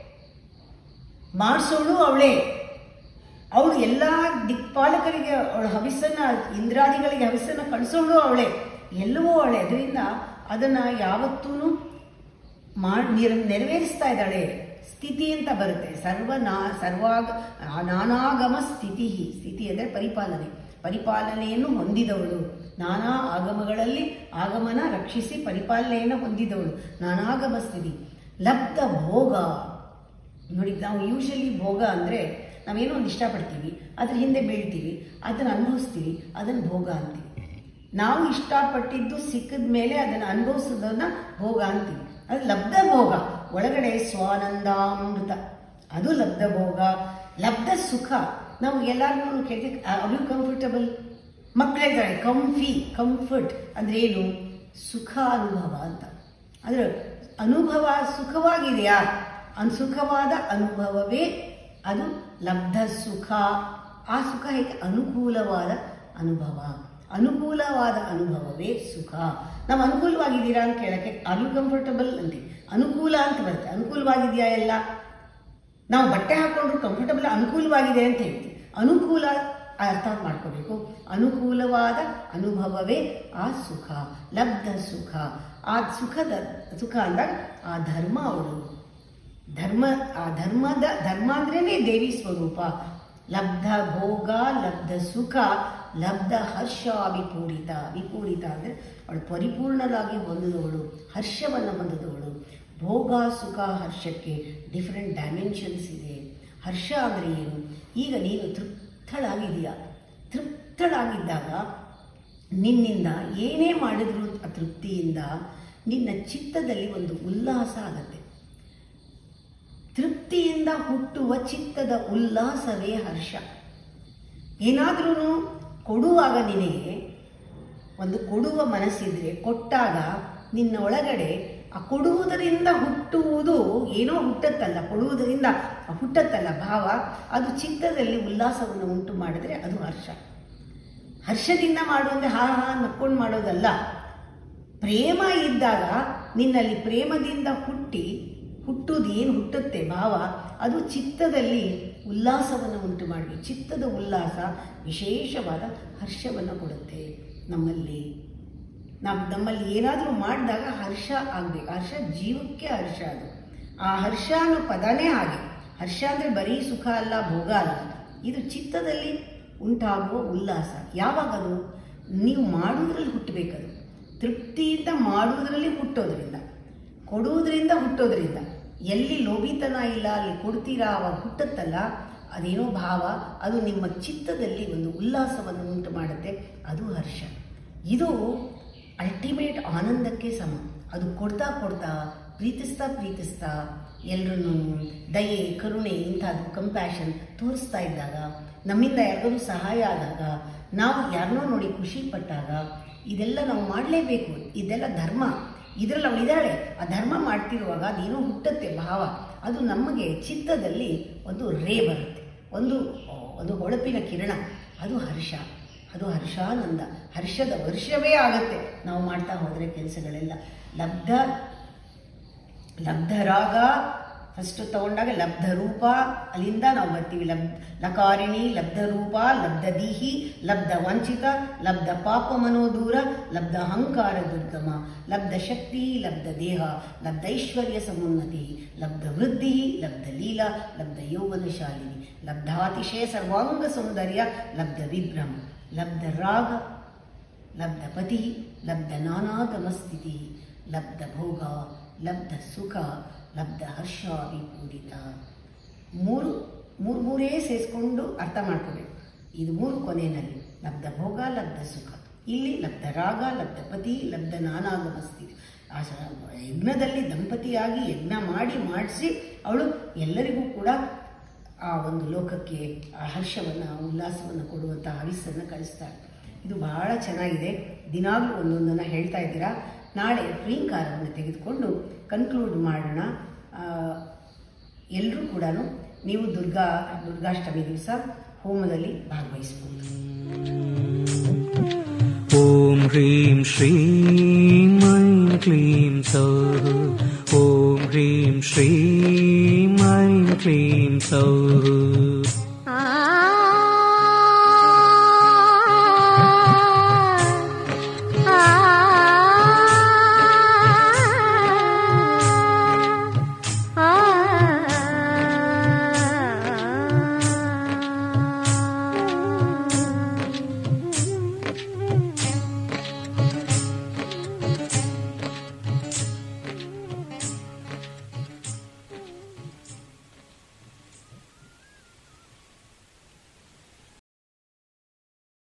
ಮಾಡಿಸೋಳು ಅವಳೇ ಅವಳು ಎಲ್ಲ ದಿಕ್ಪಾಲಕರಿಗೆ ಅವಳ ಹವಿಸ್ಸನ್ನ ಇಂದ್ರಾದಿಗಳಿಗೆ ಹವಿಸ್ಸನ್ನ ಕಳಿಸೋಳು ಅವಳೇ ಎಲ್ಲವೂ ಅವಳೆ ಅದರಿಂದ ಅದನ್ನು ಯಾವತ್ತೂ ಮಾಡಿ ನಿರ್ ನೆರವೇರಿಸ್ತಾ ಇದ್ದಾಳೆ ಸ್ಥಿತಿ ಅಂತ ಬರುತ್ತೆ ಸರ್ವ ನಾ ಸರ್ವಾಗ ನಾನಾಗಮ ಸ್ಥಿತಿ ಸ್ಥಿತಿ ಅಂದರೆ ಪರಿಪಾಲನೆ ಪರಿಪಾಲನೆಯನ್ನು ಹೊಂದಿದವಳು ನಾನಾ ಆಗಮಗಳಲ್ಲಿ ಆಗಮನ ರಕ್ಷಿಸಿ ಪರಿಪಾಲನೆಯನ್ನು ಹೊಂದಿದವಳು ನಾನಾಗಮ ಸ್ಥಿತಿ ಲಬ್ಧ ಭೋಗ ನೋಡಿ ನಾವು ಯೂಶಲಿ ಭೋಗ ಅಂದರೆ ನಾವೇನೋ ಒಂದು ಇಷ್ಟಪಡ್ತೀವಿ ಅದ್ರ ಹಿಂದೆ ಬೀಳ್ತೀವಿ ಅದನ್ನು ಅನುಭವಿಸ್ತೀವಿ ಅದನ್ನು ಭೋಗ ಅಂತೀವಿ ನಾವು ಇಷ್ಟಪಟ್ಟಿದ್ದು ಸಿಕ್ಕಿದ ಮೇಲೆ ಅದನ್ನು ಅನುಭವಿಸೋದನ್ನ ಭೋಗ ಅಂತೀವಿ ಅದು ಲಬ್ಧ ಭೋಗ ಒಳಗಡೆ ಸ್ವಾನಂದಾಮೃತ ಅದು ಲಬ್ಧ ಭೋಗ ಲಬ್ಧ ಸುಖ ನಾವು ಎಲ್ಲಾರು ಕೇಳ್ತೀವಿ ಅವು ಕಂಫರ್ಟಬಲ್ ಮಕ್ಕಳು ಹೇಳ್ತಾರೆ ಕಂಫಿ ಕಂಫರ್ಟ್ ಅಂದ್ರೆ ಏನು ಸುಖ ಅನುಭವ ಅಂತ ಅಂದ್ರೆ ಅನುಭವ ಸುಖವಾಗಿದೆಯಾ ಅನ್ ಸುಖವಾದ ಅನುಭವವೇ ಅದು ಲಬ್ಧ ಸುಖ ಆ ಸುಖ ಹೇಗೆ ಅನುಕೂಲವಾದ ಅನುಭವ ಅನುಕೂಲವಾದ ಅನುಭವವೇ ಸುಖ ನಾವು ಅನುಕೂಲವಾಗಿದ್ದೀರಾ ಅಂತ ಕೇಳಕ್ಕೆ ಅನು ಕಂಫರ್ಟಬಲ್ ಅಂತೀವಿ ಅನುಕೂಲ ಅಂತ ಬರುತ್ತೆ ಅನುಕೂಲವಾಗಿದೆಯಾ ಎಲ್ಲ ನಾವು ಬಟ್ಟೆ ಹಾಕೊಂಡ್ರು ಕಂಫರ್ಟಬಲ್ ಅನುಕೂಲವಾಗಿದೆ ಅಂತ ಹೇಳ್ತೀವಿ ಅನುಕೂಲ ಅರ್ಥ ಮಾಡ್ಕೋಬೇಕು ಅನುಕೂಲವಾದ ಅನುಭವವೇ ಆ ಸುಖ ಲಬ್ಧ ಸುಖ ಆ ಸುಖದ ಸುಖ ಅಂದಾಗ ಆ ಧರ್ಮ ಅವರು ಧರ್ಮ ಆ ಧರ್ಮದ ಧರ್ಮ ಅಂದ್ರೇನೆ ದೇವಿ ಸ್ವರೂಪ ಲಬ್ಧ ಭೋಗ ಲಬ್ಧ ಸುಖ ಲಬ್ಧ ಹರ್ಷ ವಿಪೂರಿತ ವಿಪೂರಿತ ಅಂದರೆ ಅವಳು ಪರಿಪೂರ್ಣರಾಗಿ ಹೊಂದಿದವಳು ಹರ್ಷವನ್ನು ಹೊಂದಿದವಳು ಭೋಗ ಸುಖ ಹರ್ಷಕ್ಕೆ ಡಿಫರೆಂಟ್ ಡೈಮೆನ್ಷನ್ಸ್ ಇದೆ ಹರ್ಷ ಅಂದರೆ ಏನು ಈಗ ನೀನು ತೃಪ್ತಳಾಗಿದೆಯಾ ತೃಪ್ತಳಾಗಿದ್ದಾಗ ನಿನ್ನಿಂದ ಏನೇ ಮಾಡಿದ್ರು ಆ ತೃಪ್ತಿಯಿಂದ ನಿನ್ನ ಚಿತ್ತದಲ್ಲಿ ಒಂದು ಉಲ್ಲಾಸ ಆಗತ್ತೆ ತೃಪ್ತಿಯಿಂದ ಹುಟ್ಟುವ ಚಿತ್ತದ ಉಲ್ಲಾಸವೇ ಹರ್ಷ ಏನಾದ್ರೂ ಕೊಡುವಾಗ ನಿನಗೆ ಒಂದು ಕೊಡುವ ಮನಸ್ಸಿದ್ರೆ ಕೊಟ್ಟಾಗ ನಿನ್ನ ಒಳಗಡೆ ಆ ಕೊಡುವುದರಿಂದ ಹುಟ್ಟುವುದು ಏನೋ ಹುಟ್ಟತ್ತಲ್ಲ ಕೊಡುವುದರಿಂದ ಹುಟ್ಟತ್ತಲ್ಲ ಭಾವ ಅದು ಚಿತ್ತದಲ್ಲಿ ಉಲ್ಲಾಸವನ್ನು ಉಂಟು ಮಾಡಿದ್ರೆ ಅದು ಹರ್ಷ ಹರ್ಷದಿಂದ ಮಾಡುವಂದ್ರೆ ಹಾ ಹಾ ನಕ್ಕೊಂಡು ಮಾಡೋದಲ್ಲ ಪ್ರೇಮ ಇದ್ದಾಗ ನಿನ್ನಲ್ಲಿ ಪ್ರೇಮದಿಂದ ಹುಟ್ಟಿ ಹುಟ್ಟುವುದು ಏನು ಹುಟ್ಟುತ್ತೆ ಭಾವ ಅದು ಚಿತ್ತದಲ್ಲಿ ಉಲ್ಲಾಸವನ್ನು ಉಂಟು ಮಾಡಿ ಚಿತ್ತದ ಉಲ್ಲಾಸ ವಿಶೇಷವಾದ ಹರ್ಷವನ್ನು ಕೊಡುತ್ತೆ ನಮ್ಮಲ್ಲಿ ನಾವು ನಮ್ಮಲ್ಲಿ ಏನಾದರೂ ಮಾಡಿದಾಗ ಹರ್ಷ ಆಗಬೇಕು ಹರ್ಷ ಜೀವಕ್ಕೆ ಹರ್ಷ ಅದು ಆ ಹರ್ಷ ಅನ್ನೋ ಪದನೇ ಹಾಗೆ ಹರ್ಷ ಅಂದರೆ ಬರೀ ಸುಖ ಅಲ್ಲ ಭೋಗ ಅಲ್ಲ ಇದು ಚಿತ್ತದಲ್ಲಿ ಉಂಟಾಗುವ ಉಲ್ಲಾಸ ಯಾವಾಗದು ನೀವು ಮಾಡುವುದರಲ್ಲಿ ಹುಟ್ಟಬೇಕದು ತೃಪ್ತಿಯಿಂದ ಮಾಡುವುದರಲ್ಲಿ ಹುಟ್ಟೋದ್ರಿಂದ ಕೊಡುವುದರಿಂದ ಹುಟ್ಟೋದ್ರಿಂದ ಎಲ್ಲಿ ಲೋಭಿತನ ಇಲ್ಲ ಅಲ್ಲಿ ಕೊಡ್ತೀರಾ ಅವಾಗ ಹುಟ್ಟುತ್ತಲ್ಲ ಅದೇನೋ ಭಾವ ಅದು ನಿಮ್ಮ ಚಿತ್ತದಲ್ಲಿ ಒಂದು ಉಲ್ಲಾಸವನ್ನು ಉಂಟು ಮಾಡುತ್ತೆ ಅದು ಹರ್ಷ ಇದು ಅಲ್ಟಿಮೇಟ್ ಆನಂದಕ್ಕೆ ಸಮ ಅದು ಕೊಡ್ತಾ ಕೊಡ್ತಾ ಪ್ರೀತಿಸ್ತಾ ಪ್ರೀತಿಸ್ತಾ ಎಲ್ಲರನ್ನೂ ದಯೆ ಕರುಣೆ ಇಂಥದ್ದು ಕಂಪ್ಯಾಷನ್ ತೋರಿಸ್ತಾ ಇದ್ದಾಗ ನಮ್ಮಿಂದ ಯಾರಿಗೂ ಸಹಾಯ ಆದಾಗ ನಾವು ಯಾರನ್ನೋ ನೋಡಿ ಖುಷಿ ಪಟ್ಟಾಗ ಇದೆಲ್ಲ ನಾವು ಮಾಡಲೇಬೇಕು ಇದೆಲ್ಲ ಧರ್ಮ ಇದರಲ್ಲಿ ಅವಳಿದ್ದಾಳೆ ಆ ಧರ್ಮ ಮಾಡ್ತಿರುವಾಗ ಅದೇನೋ ಹುಟ್ಟುತ್ತೆ ಭಾವ ಅದು ನಮಗೆ ಚಿತ್ತದಲ್ಲಿ ಒಂದು ರೇ ಬರುತ್ತೆ ಒಂದು ಒಂದು ಹೊಳಪಿನ ಕಿರಣ ಅದು ಹರ್ಷ ಅದು ಹರ್ಷಾನಂದ ಹರ್ಷದ ವರ್ಷವೇ ಆಗುತ್ತೆ ನಾವು ಮಾಡ್ತಾ ಹೋದರೆ ಕೆಲಸಗಳೆಲ್ಲ ಲಬ್ಧ ಲಬ್ಧರಾಗ ಫಸ್ಟ್ ತಗೊಂಡಾಗ ಲಬ್ಧ ರೂಪ ಅಲ್ಲಿಂದ ನಾವು ಬರ್ತೀವಿ ಲಬ್ ಲಕಾರಿಣಿ ಲಬ್ಧ ರೂಪ ಲಬ್ಧ ದೀಹಿ ಲಬ್ಧ ವಂಚಿತ ಲಬ್ಧ ಪಾಪ ಮನೋದೂರ ಲಬ್ಧ ಅಹಂಕಾರ ದುರ್ಗಮ ಲಬ್ಧ ಶಕ್ತಿ ಲಬ್ಧ ದೇಹ ಲಬ್ಧ ಐಶ್ವರ್ಯ ಸಮುನ್ನತಿ ಲಬ್ಧ ವೃದ್ಧಿ ಲಬ್ಧ ಲೀಲಾ ಲಬ್ಧ ಯೌವನಶಾಲಿನಿ ಲಬ್ಧಾತಿಶಯ ಸರ್ವಾಂಗ ಸೌಂದರ್ಯ ಲಬ್ಧ ವಿಭ್ರಮ ಲಬ್ಧ ರಾಗ ಲಬ್ಧ ಪತಿ ಲಬ್ಧ ನಾನಾಗಮಸ್ಥಿತಿ ಲಬ್ಧ ಭೋಗ ಲಬ್ಧ ಸುಖ ಲಬ್ಧ ಹರ್ಷ ವಿಪೂರಿತ ಮೂರು ಮೂರು ಮೂರೇ ಸೇರಿಸ್ಕೊಂಡು ಅರ್ಥ ಮಾಡ್ಕೋಬೇಕು ಇದು ಮೂರು ಕೊನೆಯಲ್ಲಿ ಲಬ್ಧ ಭೋಗ ಲಬ್ಧ ಸುಖ ಇಲ್ಲಿ ಲಬ್ಧ ರಾಗ ಲಬ್ಧ ಪತಿ ಲಬ್ಧ ನಾನಾಗಮ ಸ್ಥಿತಿ ಆ ಸ- ಯಜ್ಞದಲ್ಲಿ ದಂಪತಿಯಾಗಿ ಯಜ್ಞ ಮಾಡಿ ಮಾಡಿಸಿ ಅವಳು ಎಲ್ಲರಿಗೂ ಕೂಡ ಆ ಒಂದು ಲೋಕಕ್ಕೆ ಆ ಹರ್ಷವನ್ನು ಉಲ್ಲಾಸವನ್ನು ಕೊಡುವಂಥ ಹವಿಸ್ಸನ್ನು ಕಳಿಸ್ತಾಳೆ ಇದು ಬಹಳ ಚೆನ್ನಾಗಿದೆ ದಿನಾಗಲೂ ಒಂದೊಂದನ್ನು ಹೇಳ್ತಾ ಇದ್ದೀರಾ ನಾಳೆ ಪ್ರೀಂಕಾರವನ್ನು ತೆಗೆದುಕೊಂಡು ಕನ್ಕ್ಲೂಡ್ ಮಾಡೋಣ ಎಲ್ಲರೂ ಕೂಡ ನೀವು ದುರ್ಗಾ ದುರ್ಗಾಷ್ಟಮಿ ದಿವಸ ಹೋಮದಲ್ಲಿ ಭಾಗವಹಿಸ್ಬೋದು ॐ ह्रीं श्रीं ऐं क्लीं सौः ॐ ह्रीं श्रीं ऐं क्लीं सौः